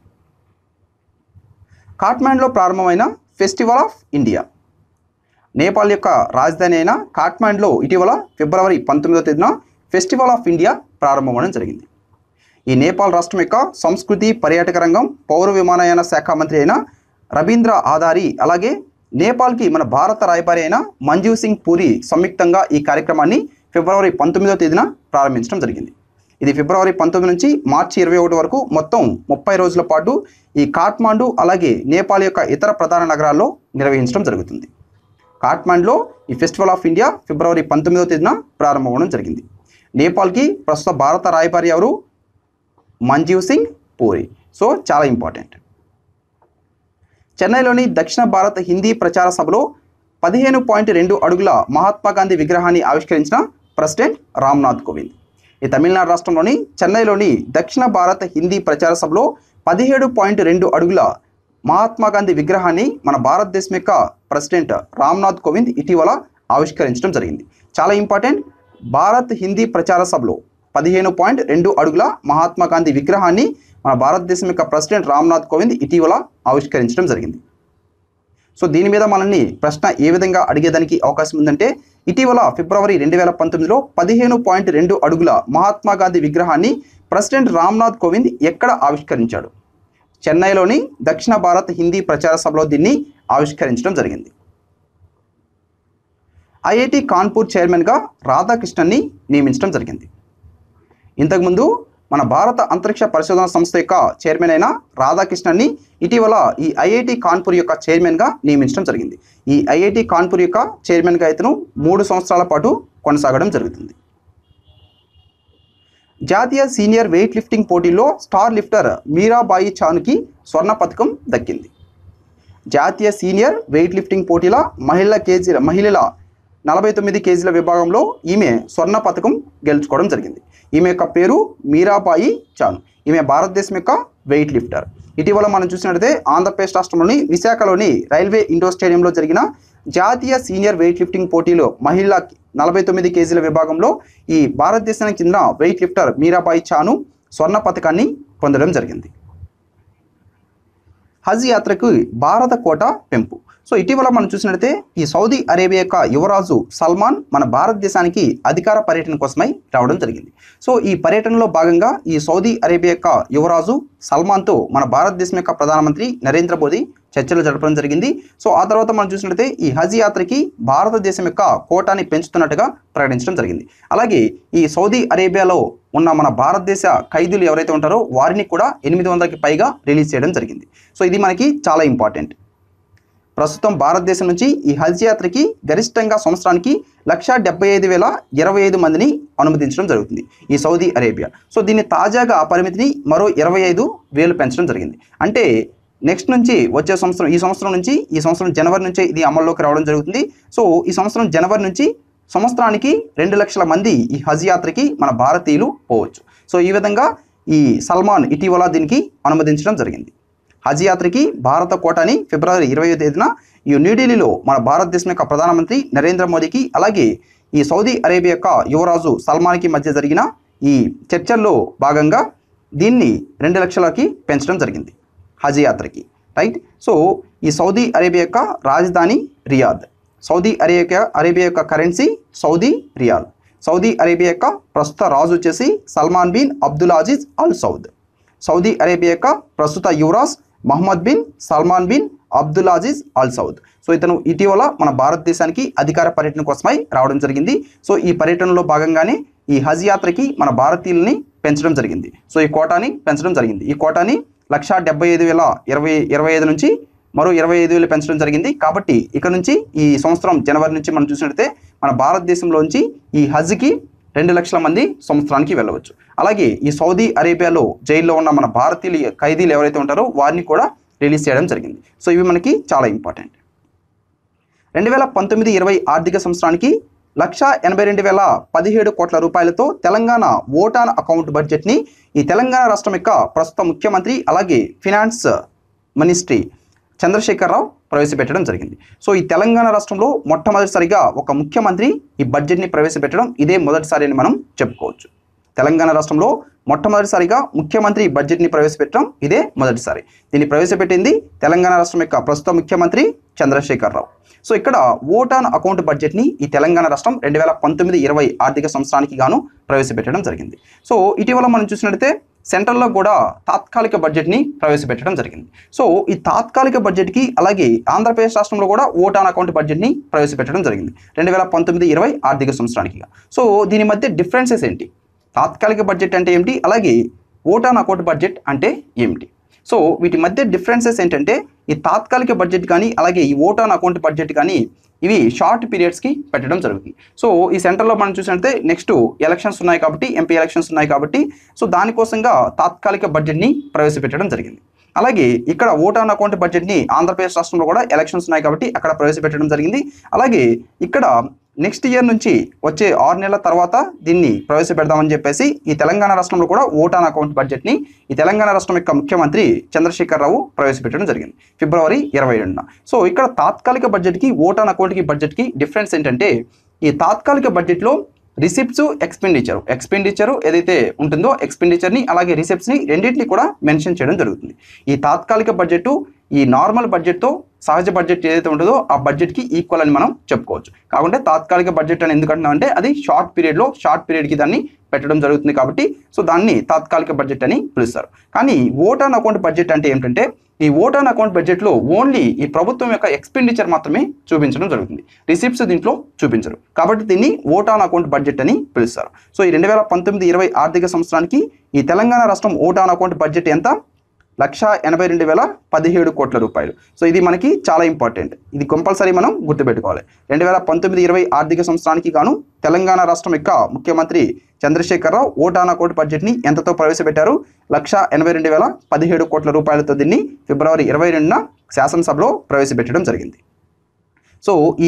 కాట్మాండ్లో ప్రారంభమైన ఫెస్టివల్ ఆఫ్ ఇండియా నేపాల్ యొక్క రాజధాని అయిన కాట్మాండ్లో ఇటీవల ఫిబ్రవరి పంతొమ్మిదవ తేదీన ఫెస్టివల్ ఆఫ్ ఇండియా ప్రారంభమవడం జరిగింది ఈ నేపాల్ రాష్ట్రం యొక్క సంస్కృతి పర్యాటక రంగం పౌర విమానయాన శాఖ మంత్రి అయిన రవీంద్ర ఆధారి అలాగే నేపాల్కి మన భారత రాయబారి అయిన మంజీవ్ సింగ్ పూరి సంయుక్తంగా ఈ కార్యక్రమాన్ని ఫిబ్రవరి పంతొమ్మిదవ తేదీన ప్రారంభించడం జరిగింది ఇది ఫిబ్రవరి పంతొమ్మిది నుంచి మార్చి ఇరవై ఒకటి వరకు మొత్తం ముప్పై రోజుల పాటు ఈ కాట్మాండు అలాగే నేపాల్ యొక్క ఇతర ప్రధాన నగరాల్లో నిర్వహించడం జరుగుతుంది కాట్మాండ్లో ఈ ఫెస్టివల్ ఆఫ్ ఇండియా ఫిబ్రవరి పంతొమ్మిదవ తేదీన ప్రారంభమవడం జరిగింది నేపాల్కి ప్రస్తుత భారత రాయబారి ఎవరు మంజీవ్ సింగ్ పూరి సో చాలా ఇంపార్టెంట్ చెన్నైలోని దక్షిణ భారత హిందీ ప్రచార సభలో పదిహేను పాయింట్ రెండు అడుగుల మహాత్మా గాంధీ విగ్రహాన్ని ఆవిష్కరించిన ప్రెసిడెంట్ రామ్నాథ్ కోవింద్ ఈ తమిళనాడు రాష్ట్రంలోని చెన్నైలోని దక్షిణ భారత హిందీ ప్రచార సభలో పదిహేడు పాయింట్ రెండు అడుగుల మహాత్మా గాంధీ విగ్రహాన్ని మన భారతదేశం యొక్క ప్రెసిడెంట్ రామ్నాథ్ కోవింద్ ఇటీవల ఆవిష్కరించడం జరిగింది చాలా ఇంపార్టెంట్ భారత్ హిందీ ప్రచార సభలో పదిహేను పాయింట్ రెండు అడుగుల మహాత్మా గాంధీ విగ్రహాన్ని మన భారతదేశం యొక్క ప్రెసిడెంట్ రామ్నాథ్ కోవింద్ ఇటీవల ఆవిష్కరించడం జరిగింది సో దీని మీద మనల్ని ప్రశ్న ఏ విధంగా అడిగేదానికి అవకాశం ఉందంటే ఇటీవల ఫిబ్రవరి రెండు వేల పంతొమ్మిదిలో పదిహేను పాయింట్ రెండు అడుగుల మహాత్మా గాంధీ విగ్రహాన్ని ప్రెసిడెంట్ రామ్నాథ్ కోవింద్ ఎక్కడ ఆవిష్కరించాడు చెన్నైలోని దక్షిణ భారత్ హిందీ ప్రచార సభలో దీన్ని ఆవిష్కరించడం జరిగింది ఐఐటి కాన్పూర్ చైర్మన్గా రాధాకృష్ణన్ని నియమించడం జరిగింది ఇంతకుముందు మన భారత అంతరిక్ష పరిశోధన సంస్థ యొక్క చైర్మన్ అయిన రాధాకృష్ణన్ని ఇటీవల ఈ ఐఐటి కాన్పూర్ యొక్క చైర్మన్గా నియమించడం జరిగింది ఈ ఐఐటి కాన్పూర్ యొక్క చైర్మన్గా ఇతను మూడు సంవత్సరాల పాటు కొనసాగడం జరుగుతుంది జాతీయ సీనియర్ వెయిట్ లిఫ్టింగ్ పోటీల్లో స్టార్ లిఫ్టర్ మీరాబాయి చానుకి స్వర్ణ పథకం దక్కింది జాతీయ సీనియర్ వెయిట్ లిఫ్టింగ్ పోటీల మహిళల కేజీ మహిళల నలభై తొమ్మిది కేజీల విభాగంలో ఈమె స్వర్ణ పథకం గెలుచుకోవడం జరిగింది ఈమె యొక్క పేరు మీరాబాయి చాను ఈమె భారతదేశం యొక్క వెయిట్ లిఫ్టర్ ఇటీవల మనం చూసినట్లయితే ఆంధ్రప్రదేశ్ రాష్ట్రంలోని విశాఖలోని రైల్వే ఇండోర్ స్టేడియంలో జరిగిన జాతీయ సీనియర్ వెయిట్ లిఫ్టింగ్ పోటీలో మహిళల నలభై తొమ్మిది కేజీల విభాగంలో ఈ భారతదేశానికి చెందిన వెయిట్ లిఫ్టర్ మీరాబాయి చాను స్వర్ణ పథకాన్ని పొందడం జరిగింది హజ్ యాత్రకు భారత కోట పెంపు సో ఇటీవల మనం చూసినట్లయితే ఈ సౌదీ అరేబియా యొక్క యువరాజు సల్మాన్ మన భారతదేశానికి అధికార పర్యటన కోసమై రావడం జరిగింది సో ఈ పర్యటనలో భాగంగా ఈ సౌదీ అరేబియా యొక్క యువరాజు సల్మాన్తో మన భారతదేశం యొక్క ప్రధానమంత్రి నరేంద్ర మోదీ చర్చలు జరపడం జరిగింది సో ఆ తర్వాత మనం చూసినట్లయితే ఈ హజ్ యాత్రకి భారతదేశం యొక్క కోటాని పెంచుతున్నట్టుగా ప్రకటించడం జరిగింది అలాగే ఈ సౌదీ అరేబియాలో ఉన్న మన భారతదేశ ఖైదీలు ఎవరైతే ఉంటారో వారిని కూడా ఎనిమిది వందలకి పైగా రిలీజ్ చేయడం జరిగింది సో ఇది మనకి చాలా ఇంపార్టెంట్ ప్రస్తుతం భారతదేశం నుంచి ఈ హజ్ యాత్రకి గరిష్టంగా సంవత్సరానికి లక్ష డెబ్బై ఐదు వేల ఇరవై ఐదు మందిని అనుమతించడం జరుగుతుంది ఈ సౌదీ అరేబియా సో దీన్ని తాజాగా ఆ పరిమితిని మరో ఇరవై ఐదు వేలు పెంచడం జరిగింది అంటే నెక్స్ట్ నుంచి వచ్చే సంవత్సరం ఈ సంవత్సరం నుంచి ఈ సంవత్సరం జనవరి నుంచే ఇది అమల్లోకి రావడం జరుగుతుంది సో ఈ సంవత్సరం జనవరి నుంచి సంవత్సరానికి రెండు లక్షల మంది ఈ హజ్ యాత్రకి మన భారతీయులు పోవచ్చు సో ఈ విధంగా ఈ సల్మాన్ ఇటీవల దీనికి అనుమతించడం జరిగింది హజ్ యాత్రకి భారత కోటాని ఫిబ్రవరి ఇరవై తేదీన ఈ న్యూఢిల్లీలో మన భారతదేశం యొక్క ప్రధానమంత్రి నరేంద్ర మోదీకి అలాగే ఈ సౌదీ అరేబియా యొక్క యువరాజు సల్మాన్కి మధ్య జరిగిన ఈ చర్చల్లో భాగంగా దీన్ని రెండు లక్షలకి పెంచడం జరిగింది హజ్ యాత్రకి రైట్ సో ఈ సౌదీ అరేబియా యొక్క రాజధాని రియాద్ సౌదీ అరేబియా అరేబియా యొక్క currency Saudi riyal Saudi Arabia యొక్క ప్రస్తుత రాజు వచ్చేసి Salman bin Abdul Aziz Al Saud Saudi Arabia యొక్క ప్రస్తుత యువరాజ్ Mohammed bin Salman bin Abdul Aziz Al Saud so ఇతను ఇటీవల మన భారతదేశానికి అధికార పర్యటన కోసమై రావడం జరిగింది సో ఈ పర్యటనలో భాగంగానే ఈ హజ్ యాత్రకి మన భారతీయుల్ని పెంచడం జరిగింది సో ఈ కోటాని పెంచడం జరిగింది ఈ కోటాని లక్షా డెబ్బై ఐదు వేల ఇరవై ఇరవై ఐదు నుంచి మరో ఇరవై ఐదు వేలు పెంచడం జరిగింది కాబట్టి ఇక్కడ నుంచి ఈ సంవత్సరం జనవరి నుంచి మనం చూసినట్లయితే మన భారతదేశంలోంచి ఈ హజ్కి రెండు లక్షల మంది సంవత్సరానికి వెళ్ళవచ్చు అలాగే ఈ సౌదీ అరేబియాలో జైల్లో ఉన్న మన భారతీయులు ఖైదీలు ఎవరైతే ఉంటారో వారిని కూడా రిలీజ్ చేయడం జరిగింది సో ఇవి మనకి చాలా ఇంపార్టెంట్ రెండు వేల పంతొమ్మిది ఇరవై ఆర్థిక సంవత్సరానికి లక్ష ఎనభై రెండు వేల పదిహేడు కోట్ల రూపాయలతో తెలంగాణ ఓటాన్ అకౌంట్ బడ్జెట్ని ఈ తెలంగాణ రాష్ట్రం యొక్క ప్రస్తుత ముఖ్యమంత్రి అలాగే ఫినాన్స్ మినిస్ట్రీ చంద్రశేఖరరావు ప్రవేశపెట్టడం జరిగింది సో ఈ తెలంగాణ రాష్ట్రంలో మొట్టమొదటిసారిగా ఒక ముఖ్యమంత్రి ఈ బడ్జెట్ని ప్రవేశపెట్టడం ఇదే మొదటిసారి అని మనం చెప్పుకోవచ్చు తెలంగాణ రాష్ట్రంలో మొట్టమొదటిసారిగా ముఖ్యమంత్రి ఈ బడ్జెట్ని ప్రవేశపెట్టడం ఇదే మొదటిసారి దీన్ని ప్రవేశపెట్టింది తెలంగాణ రాష్ట్రం యొక్క ప్రస్తుత ముఖ్యమంత్రి చంద్రశేఖరరావు సో ఇక్కడ ఓటాన్ అకౌంట్ బడ్జెట్ని ఈ తెలంగాణ రాష్ట్రం రెండు వేల పంతొమ్మిది ఇరవై ఆర్థిక సంవత్సరానికి గాను ప్రవేశపెట్టడం జరిగింది సో ఇటీవల మనం చూసినట్లయితే సెంట్రల్లో కూడా తాత్కాలిక బడ్జెట్ని ప్రవేశపెట్టడం జరిగింది సో ఈ తాత్కాలిక బడ్జెట్కి అలాగే ఆంధ్రప్రదేశ్ రాష్ట్రంలో కూడా ఓటాన్ అకౌంట్ బడ్జెట్ని ప్రవేశపెట్టడం జరిగింది రెండు వేల పంతొమ్మిది ఇరవై ఆర్థిక సంవత్సరానికి సో దీని మధ్య డిఫరెన్సెస్ ఏంటి తాత్కాలిక బడ్జెట్ అంటే ఏమిటి అలాగే ఓటాన్ అకౌంట్ బడ్జెట్ అంటే ఏమిటి సో వీటి మధ్య డిఫరెన్సెస్ ఏంటంటే ఈ తాత్కాలిక బడ్జెట్ కానీ అలాగే ఈ ఓటాన్ అకౌంట్ బడ్జెట్ కానీ ఇవి షార్ట్ పీరియడ్స్కి పెట్టడం జరుగుతుంది సో ఈ సెంటర్లో మనం చూసినట్లయితే నెక్స్ట్ ఎలక్షన్స్ ఉన్నాయి కాబట్టి ఎంపీ ఎలక్షన్స్ ఉన్నాయి కాబట్టి సో దానికోసంగా తాత్కాలిక బడ్జెట్ని ప్రవేశపెట్టడం జరిగింది అలాగే ఇక్కడ ఓటాన్ అకౌంట్ బడ్జెట్ని ఆంధ్రప్రదేశ్ రాష్ట్రంలో కూడా ఎలక్షన్స్ ఉన్నాయి కాబట్టి అక్కడ ప్రవేశపెట్టడం జరిగింది అలాగే ఇక్కడ నెక్స్ట్ ఇయర్ నుంచి వచ్చే ఆరు నెలల తర్వాత దీన్ని ప్రవేశపెడదామని చెప్పేసి ఈ తెలంగాణ రాష్ట్రంలో కూడా ఓటాన్ అకౌంట్ బడ్జెట్ని ఈ తెలంగాణ రాష్ట్రం యొక్క ముఖ్యమంత్రి చంద్రశేఖరరావు ప్రవేశపెట్టడం జరిగింది ఫిబ్రవరి ఇరవై రెండున సో ఇక్కడ తాత్కాలిక బడ్జెట్కి ఓటాన్ అకౌంట్కి బడ్జెట్కి డిఫరెన్స్ ఏంటంటే ఈ తాత్కాలిక బడ్జెట్లో రిసిప్ట్స్ ఎక్స్పెండిచర్ ఎక్స్పెండిచర్ ఏదైతే ఉంటుందో ఎక్స్పెండిచర్ని అలాగే రిసిప్ట్స్ని రెండింటిని కూడా మెన్షన్ చేయడం జరుగుతుంది ఈ తాత్కాలిక బడ్జెట్ ఈ నార్మల్ బడ్జెట్తో సహజ బడ్జెట్ ఏదైతే ఉంటుందో ఆ బడ్జెట్కి ఈక్వల్ అని మనం చెప్పుకోవచ్చు కాకుంటే తాత్కాలిక బడ్జెట్ అని ఎందుకంటున్నాం అంటే అది షార్ట్ పీరియడ్లో షార్ట్ పీరియడ్కి దాన్ని పెట్టడం జరుగుతుంది కాబట్టి సో దాన్ని తాత్కాలిక బడ్జెట్ అని పిలుస్తారు కానీ ఓటాన్ అకౌంట్ బడ్జెట్ అంటే ఏంటంటే ఈ ఓటాన్ అకౌంట్ బడ్జెట్లో ఓన్లీ ఈ ప్రభుత్వం యొక్క ఎక్స్పెండిచర్ మాత్రమే చూపించడం జరుగుతుంది రిసిప్ట్స్ దీంట్లో చూపించరు కాబట్టి దీన్ని ఓటాన్ అకౌంట్ బడ్జెట్ అని పిలుస్తారు సో ఈ రెండు వేల పంతొమ్మిది ఇరవై ఆర్థిక సంవత్సరానికి ఈ తెలంగాణ రాష్ట్రం ఓటాన్ అకౌంట్ బడ్జెట్ ఎంత లక్ష ఎనభై రెండు వేల పదిహేడు కోట్ల రూపాయలు సో ఇది మనకి చాలా ఇంపార్టెంట్ ఇది కంపల్సరీ మనం గుర్తుపెట్టుకోవాలి రెండు వేల పంతొమ్మిది ఇరవై ఆర్థిక సంవత్సరానికి గాను తెలంగాణ రాష్ట్రం యొక్క ముఖ్యమంత్రి చంద్రశేఖరరావు ఓటాన్ అకౌంట్ బడ్జెట్ని ఎంతతో ప్రవేశపెట్టారు లక్ష ఎనభై రెండు వేల పదిహేడు కోట్ల రూపాయలతో దీన్ని ఫిబ్రవరి ఇరవై రెండున శాసనసభలో ప్రవేశపెట్టడం జరిగింది సో ఈ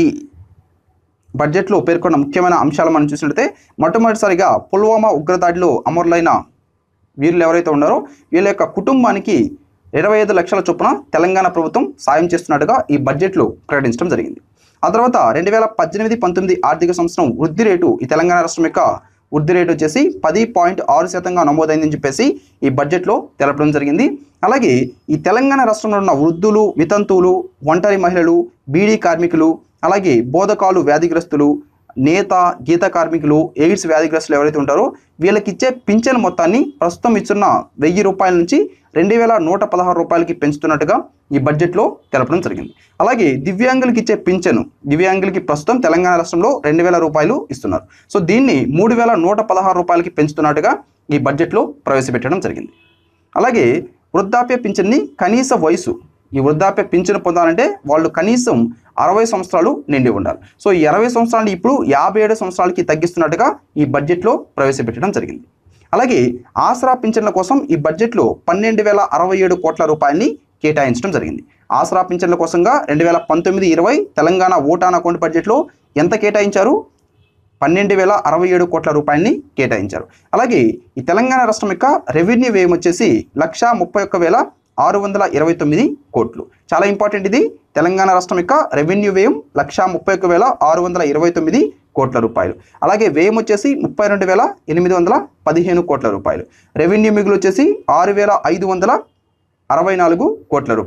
బడ్జెట్లో పేర్కొన్న ముఖ్యమైన అంశాలు మనం చూసినట్లయితే మొట్టమొదటిసారిగా పుల్వామా ఉగ్రదాడిలో అమరులైన వీరులు ఎవరైతే ఉన్నారో వీళ్ళ యొక్క కుటుంబానికి ఇరవై ఐదు లక్షల చొప్పున తెలంగాణ ప్రభుత్వం సాయం చేస్తున్నట్టుగా ఈ బడ్జెట్లో ప్రకటించడం జరిగింది ఆ తర్వాత రెండు వేల పద్దెనిమిది పంతొమ్మిది ఆర్థిక సంవత్సరం వృద్ధి రేటు ఈ తెలంగాణ రాష్ట్రం యొక్క వృద్ధి రేటు వచ్చేసి పది పాయింట్ ఆరు శాతంగా నమోదైందని చెప్పేసి ఈ బడ్జెట్లో తెలపడం జరిగింది అలాగే ఈ తెలంగాణ రాష్ట్రంలో ఉన్న వృద్ధులు వితంతువులు ఒంటరి మహిళలు బీడీ కార్మికులు అలాగే బోధకాలు వ్యాధిగ్రస్తులు నేత గీత కార్మికులు ఎయిడ్స్ వ్యాధిగ్రస్తులు ఎవరైతే ఉంటారో వీళ్ళకి ఇచ్చే పింఛన్ మొత్తాన్ని ప్రస్తుతం ఇస్తున్న వెయ్యి రూపాయల నుంచి రెండు వేల నూట పదహారు రూపాయలకి పెంచుతున్నట్టుగా ఈ బడ్జెట్లో తెలపడం జరిగింది అలాగే దివ్యాంగులకి ఇచ్చే పింఛను దివ్యాంగులకి ప్రస్తుతం తెలంగాణ రాష్ట్రంలో రెండు వేల రూపాయలు ఇస్తున్నారు సో దీన్ని మూడు వేల నూట పదహారు రూపాయలకి పెంచుతున్నట్టుగా ఈ బడ్జెట్లో ప్రవేశపెట్టడం జరిగింది అలాగే వృద్ధాప్య పింఛన్ని కనీస వయసు ఈ వృద్ధాప్య పింఛను పొందాలంటే వాళ్ళు కనీసం అరవై సంవత్సరాలు నిండి ఉండాలి సో ఈ అరవై సంవత్సరాలు ఇప్పుడు యాభై ఏడు సంవత్సరాలకి తగ్గిస్తున్నట్టుగా ఈ బడ్జెట్లో ప్రవేశపెట్టడం జరిగింది అలాగే ఆసరా పింఛన్ల కోసం ఈ బడ్జెట్లో పన్నెండు వేల అరవై ఏడు కోట్ల రూపాయలని కేటాయించడం జరిగింది ఆసరా పింఛన్ల కోసంగా రెండు వేల పంతొమ్మిది ఇరవై తెలంగాణ ఓటాన్ అకౌంట్ బడ్జెట్లో ఎంత కేటాయించారు పన్నెండు వేల అరవై ఏడు కోట్ల రూపాయలని కేటాయించారు అలాగే ఈ తెలంగాణ రాష్ట్రం యొక్క రెవెన్యూ వ్యయం వచ్చేసి లక్షా ముప్పై ఒక్క వేల ఆరు వందల ఇరవై తొమ్మిది కోట్లు చాలా ఇంపార్టెంట్ ఇది తెలంగాణ రాష్ట్రం యొక్క రెవెన్యూ వ్యయం లక్షా ముప్పై ఒక్క వేల ఆరు వందల ఇరవై తొమ్మిది కోట్ల రూపాయలు అలాగే వ్యయం వచ్చేసి ముప్పై రెండు వేల ఎనిమిది వందల పదిహేను కోట్ల రూపాయలు రెవెన్యూ మిగులు వచ్చేసి ఆరు వేల ఐదు వందల అరవై నాలుగు కోట్ల రూపాయలు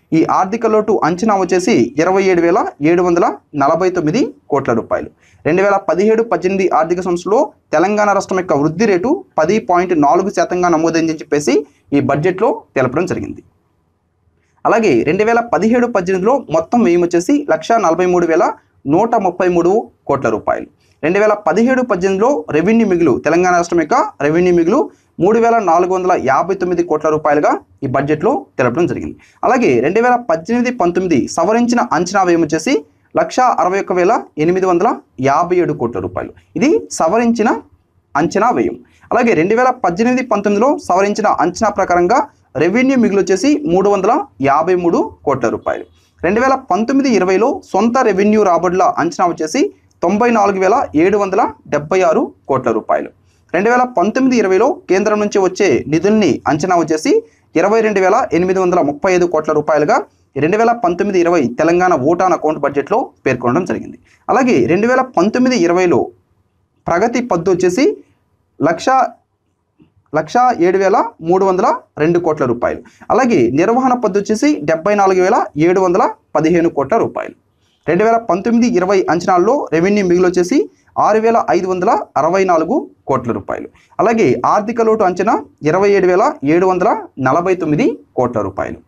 ఈ ఆర్థిక లోటు అంచనా వచ్చేసి ఇరవై ఏడు వేల ఏడు వందల నలభై తొమ్మిది కోట్ల రూపాయలు రెండు వేల పదిహేడు పద్దెనిమిది ఆర్థిక సంవత్సరంలో తెలంగాణ రాష్ట్రం యొక్క వృద్ధి రేటు పది పాయింట్ నాలుగు శాతంగా నమోదైందని చెప్పేసి ఈ బడ్జెట్లో తెలపడం జరిగింది అలాగే రెండు వేల పదిహేడు పద్దెనిమిదిలో మొత్తం వ్యయం వచ్చేసి లక్ష నలభై మూడు వేల నూట ముప్పై మూడు కోట్ల రూపాయలు రెండు వేల పదిహేడు పద్దెనిమిదిలో రెవెన్యూ మిగులు తెలంగాణ రాష్ట్రం యొక్క రెవెన్యూ మిగులు మూడు వేల నాలుగు వందల యాభై తొమ్మిది కోట్ల రూపాయలుగా ఈ బడ్జెట్లో తెలపడం జరిగింది అలాగే రెండు వేల పద్దెనిమిది పంతొమ్మిది సవరించిన అంచనా వ్యయం వచ్చేసి లక్ష అరవై ఒక్క వేల ఎనిమిది వందల యాభై ఏడు కోట్ల రూపాయలు ఇది సవరించిన అంచనా వ్యయం అలాగే రెండు వేల పద్దెనిమిది పంతొమ్మిదిలో సవరించిన అంచనా ప్రకారంగా రెవెన్యూ మిగులు వచ్చేసి మూడు వందల యాభై మూడు కోట్ల రూపాయలు రెండు వేల పంతొమ్మిది ఇరవైలో సొంత రెవెన్యూ రాబడుల అంచనా వచ్చేసి తొంభై నాలుగు వేల ఏడు వందల డెబ్బై ఆరు కోట్ల రూపాయలు రెండు వేల పంతొమ్మిది ఇరవైలో కేంద్రం నుంచి వచ్చే నిధుల్ని అంచనా వచ్చేసి ఇరవై రెండు వేల ఎనిమిది వందల ముప్పై ఐదు కోట్ల రూపాయలుగా రెండు వేల పంతొమ్మిది ఇరవై తెలంగాణ ఓటాన్ అకౌంట్ బడ్జెట్లో పేర్కొనడం జరిగింది అలాగే రెండు వేల పంతొమ్మిది ఇరవైలో ప్రగతి పద్దు వచ్చేసి లక్ష లక్ష ఏడు వేల మూడు వందల రెండు కోట్ల రూపాయలు అలాగే నిర్వహణ పద్దు వచ్చేసి డెబ్బై నాలుగు వేల ఏడు వందల పదిహేను కోట్ల రూపాయలు రెండు వేల పంతొమ్మిది ఇరవై అంచనాల్లో రెవెన్యూ మిగులు వచ్చేసి ఆరు వేల ఐదు వందల అరవై నాలుగు కోట్ల రూపాయలు అలాగే ఆర్థిక లోటు అంచనా ఇరవై ఏడు వేల ఏడు వందల నలభై తొమ్మిది కోట్ల రూపాయలు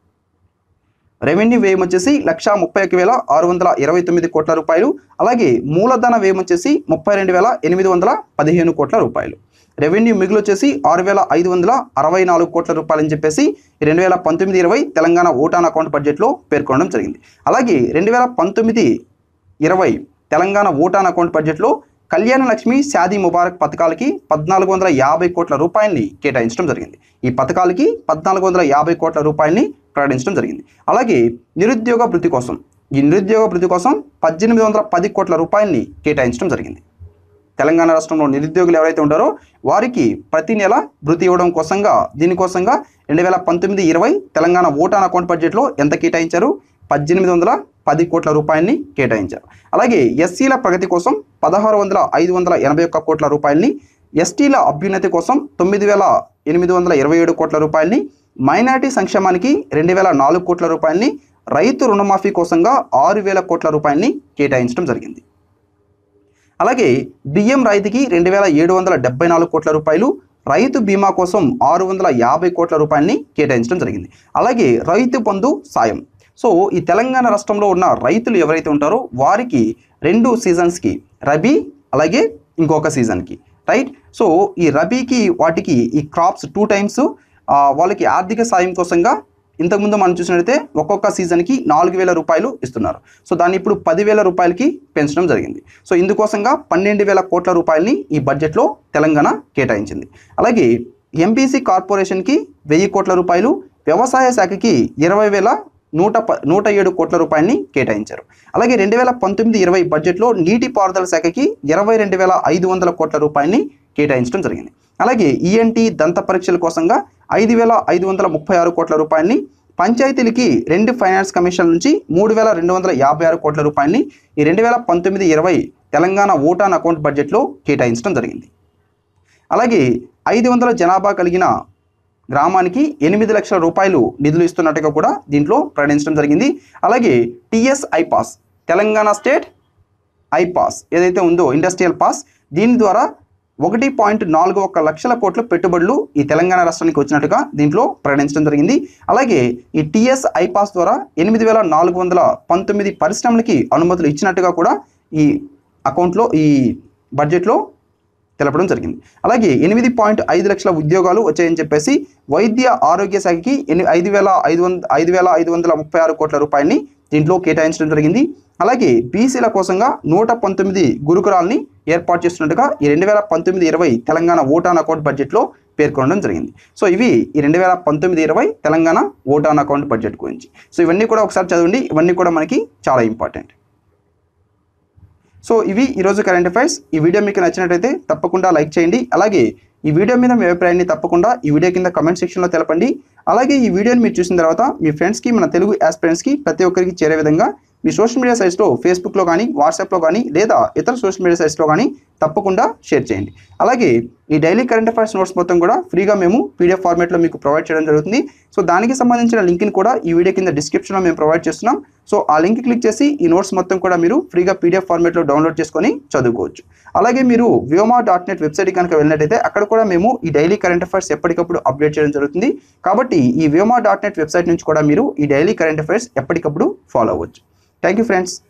రెవెన్యూ వ్యయం వచ్చేసి లక్ష ముప్పై ఒక వేల ఆరు వందల ఇరవై తొమ్మిది కోట్ల రూపాయలు అలాగే మూలధన వ్యయం వచ్చేసి ముప్పై రెండు వేల ఎనిమిది వందల పదిహేను కోట్ల రూపాయలు రెవెన్యూ మిగులు వచ్చేసి ఆరు వేల ఐదు వందల అరవై నాలుగు కోట్ల రూపాయలు అని చెప్పేసి రెండు వేల పంతొమ్మిది ఇరవై తెలంగాణ ఓటాన్ అకౌంట్ బడ్జెట్లో పేర్కొనడం జరిగింది అలాగే రెండు వేల పంతొమ్మిది ఇరవై తెలంగాణ ఓటాన్ అకౌంట్ బడ్జెట్లో కళ్యాణ లక్ష్మి షాదీ ముబారక్ పథకాలకి పద్నాలుగు వందల యాభై కోట్ల రూపాయల్ని కేటాయించడం జరిగింది ఈ పథకాలకి పద్నాలుగు వందల యాభై కోట్ల రూపాయల్ని ప్రకటించడం జరిగింది అలాగే నిరుద్యోగ భృతి కోసం ఈ నిరుద్యోగ భృతి కోసం పద్దెనిమిది వందల పది కోట్ల రూపాయల్ని కేటాయించడం జరిగింది తెలంగాణ రాష్ట్రంలో నిరుద్యోగులు ఎవరైతే ఉంటారో వారికి ప్రతి నెల భృతి ఇవ్వడం కోసంగా దీనికోసంగా రెండు వేల పంతొమ్మిది ఇరవై తెలంగాణ ఓటాన్ అకౌంట్ బడ్జెట్లో ఎంత కేటాయించారు పద్దెనిమిది వందల పది కోట్ల రూపాయల్ని కేటాయించారు అలాగే ఎస్సీల ప్రగతి కోసం పదహారు వందల ఐదు వందల ఎనభై ఒక్క కోట్ల రూపాయల్ని ఎస్టీల అభ్యున్నతి కోసం తొమ్మిది వేల ఎనిమిది వందల ఇరవై ఏడు కోట్ల రూపాయల్ని మైనార్టీ సంక్షేమానికి రెండు వేల నాలుగు కోట్ల రూపాయల్ని రైతు రుణమాఫీ కోసంగా ఆరు వేల కోట్ల రూపాయల్ని కేటాయించడం జరిగింది అలాగే బియ్యం రైతుకి రెండు వేల ఏడు వందల డెబ్బై నాలుగు కోట్ల రూపాయలు రైతు బీమా కోసం ఆరు వందల యాభై కోట్ల రూపాయలని కేటాయించడం జరిగింది అలాగే రైతు బంధు సాయం సో ఈ తెలంగాణ రాష్ట్రంలో ఉన్న రైతులు ఎవరైతే ఉంటారో వారికి రెండు సీజన్స్కి రబీ అలాగే ఇంకొక సీజన్కి రైట్ సో ఈ రబీకి వాటికి ఈ క్రాప్స్ టూ టైమ్స్ వాళ్ళకి ఆర్థిక సాయం కోసంగా ఇంతకుముందు మనం చూసినట్లయితే ఒక్కొక్క సీజన్కి నాలుగు వేల రూపాయలు ఇస్తున్నారు సో దాన్ని ఇప్పుడు పదివేల రూపాయలకి పెంచడం జరిగింది సో ఇందుకోసంగా పన్నెండు వేల కోట్ల రూపాయలని ఈ బడ్జెట్లో తెలంగాణ కేటాయించింది అలాగే ఎంపీసీ కార్పొరేషన్కి వెయ్యి కోట్ల రూపాయలు వ్యవసాయ శాఖకి ఇరవై వేల నూట ప నూట ఏడు కోట్ల రూపాయలని కేటాయించారు అలాగే రెండు వేల పంతొమ్మిది ఇరవై బడ్జెట్లో నీటిపారుదల శాఖకి ఇరవై రెండు వేల ఐదు వందల కోట్ల రూపాయలని కేటాయించడం జరిగింది అలాగే ఈఎన్టీ దంత పరీక్షల కోసంగా ఐదు వేల ఐదు వందల ముప్పై ఆరు కోట్ల రూపాయలని పంచాయతీలకి రెండు ఫైనాన్స్ కమిషన్ నుంచి మూడు వేల రెండు వందల యాభై ఆరు కోట్ల రూపాయలని ఈ రెండు వేల పంతొమ్మిది ఇరవై తెలంగాణ ఓటాన్ అకౌంట్ బడ్జెట్లో కేటాయించడం జరిగింది అలాగే ఐదు వందల జనాభా కలిగిన గ్రామానికి ఎనిమిది లక్షల రూపాయలు నిధులు ఇస్తున్నట్టుగా కూడా దీంట్లో ప్రకటించడం జరిగింది అలాగే TS iPASS Telangana state iPASS ఏదైతే ఉందో ఇండస్ట్రియల్ పాస్ దీని ద్వారా ఒకటి పాయింట్ నాలుగు ఒక్క లక్షల కోట్ల పెట్టుబడులు ఈ తెలంగాణ రాష్ట్రానికి వచ్చినట్టుగా దీంట్లో ప్రకటించడం జరిగింది అలాగే ఈ టిఎస్ ఐపాస్ ద్వారా ఎనిమిది వేల నాలుగు వందల పంతొమ్మిది పరిశ్రమలకి అనుమతులు ఇచ్చినట్టుగా కూడా ఈ అకౌంట్లో ఈ బడ్జెట్లో తెలపడం జరిగింది అలాగే ఎనిమిది పాయింట్ ఐదు లక్షల ఉద్యోగాలు వచ్చాయని చెప్పేసి వైద్య ఆరోగ్య శాఖకి ఎని ఐదు వేల ఐదు వంద ఐదు వేల ఐదు వందల ముప్పై ఆరు కోట్ల రూపాయలని దీంట్లో కేటాయించడం జరిగింది అలాగే బీసీల కోసంగా నూట పంతొమ్మిది గురుకురాల్ని ఏర్పాటు చేస్తున్నట్టుగా ఈ రెండు వేల పంతొమ్మిది ఇరవై తెలంగాణ ఓటాన్ అకౌంట్ బడ్జెట్లో పేర్కొనడం జరిగింది సో ఇవి ఈ రెండు వేల పంతొమ్మిది ఇరవై తెలంగాణ ఓటాన్ అకౌంట్ బడ్జెట్ గురించి సో ఇవన్నీ కూడా ఒకసారి చదవండి ఇవన్నీ కూడా మనకి చాలా ఇంపార్టెంట్ సో ఇవి ఈరోజు కరెంట్ అఫైర్స్ ఈ వీడియో మీకు నచ్చినట్లయితే తప్పకుండా లైక్ చేయండి అలాగే ఈ వీడియో మీద మీ అభిప్రాయాన్ని తప్పకుండా ఈ వీడియో కింద కమెంట్ సెక్షన్లో తెలపండి అలాగే ఈ వీడియోని మీరు చూసిన తర్వాత మీ ఫ్రెండ్స్కి మన తెలుగు ఆస్పిరెంట్స్కి ప్రతి ఒక్కరికి చేరే విధంగా మీ సోషల్ మీడియా సైట్స్లో ఫేస్బుక్లో కానీ వాట్సాప్లో కానీ లేదా ఇతర సోషల్ మీడియా సైట్స్లో కానీ తప్పకుండా షేర్ చేయండి అలాగే ఈ డైలీ కరెంట్ అఫైర్స్ నోట్స్ మొత్తం కూడా ఫ్రీగా మేము పీడిఎఫ్ ఫార్మేట్లో మీకు ప్రొవైడ్ చేయడం జరుగుతుంది సో దానికి సంబంధించిన లింక్ని కూడా ఈ వీడియో కింద డిస్క్రిప్షన్లో మేము ప్రొవైడ్ చేస్తున్నాం సో ఆ లింక్ క్లిక్ చేసి ఈ నోట్స్ మొత్తం కూడా మీరు ఫ్రీగా పీడిఎఫ్ ఫార్మేట్లో డౌన్లోడ్ చేసుకొని చదువుకోవచ్చు అలాగే మీరు వ్యోమా డాట్ నెట్ వెబ్సైట్ కనుక వెళ్ళినట్టయితే అక్కడ కూడా మేము ఈ డైలీ కరెంట్ అఫైర్స్ ఎప్పటికప్పుడు అప్డేట్ చేయడం జరుగుతుంది కాబట్టి ఈ వ్యోమా డాట్ నెట్ వెబ్సైట్ నుంచి కూడా మీరు ఈ డైలీ కరెంట్ అఫైర్స్ ఎప్పటికప్పుడు ఫాలో అవ్వచ్చు థ్యాంక్ యూ ఫ్రెండ్స్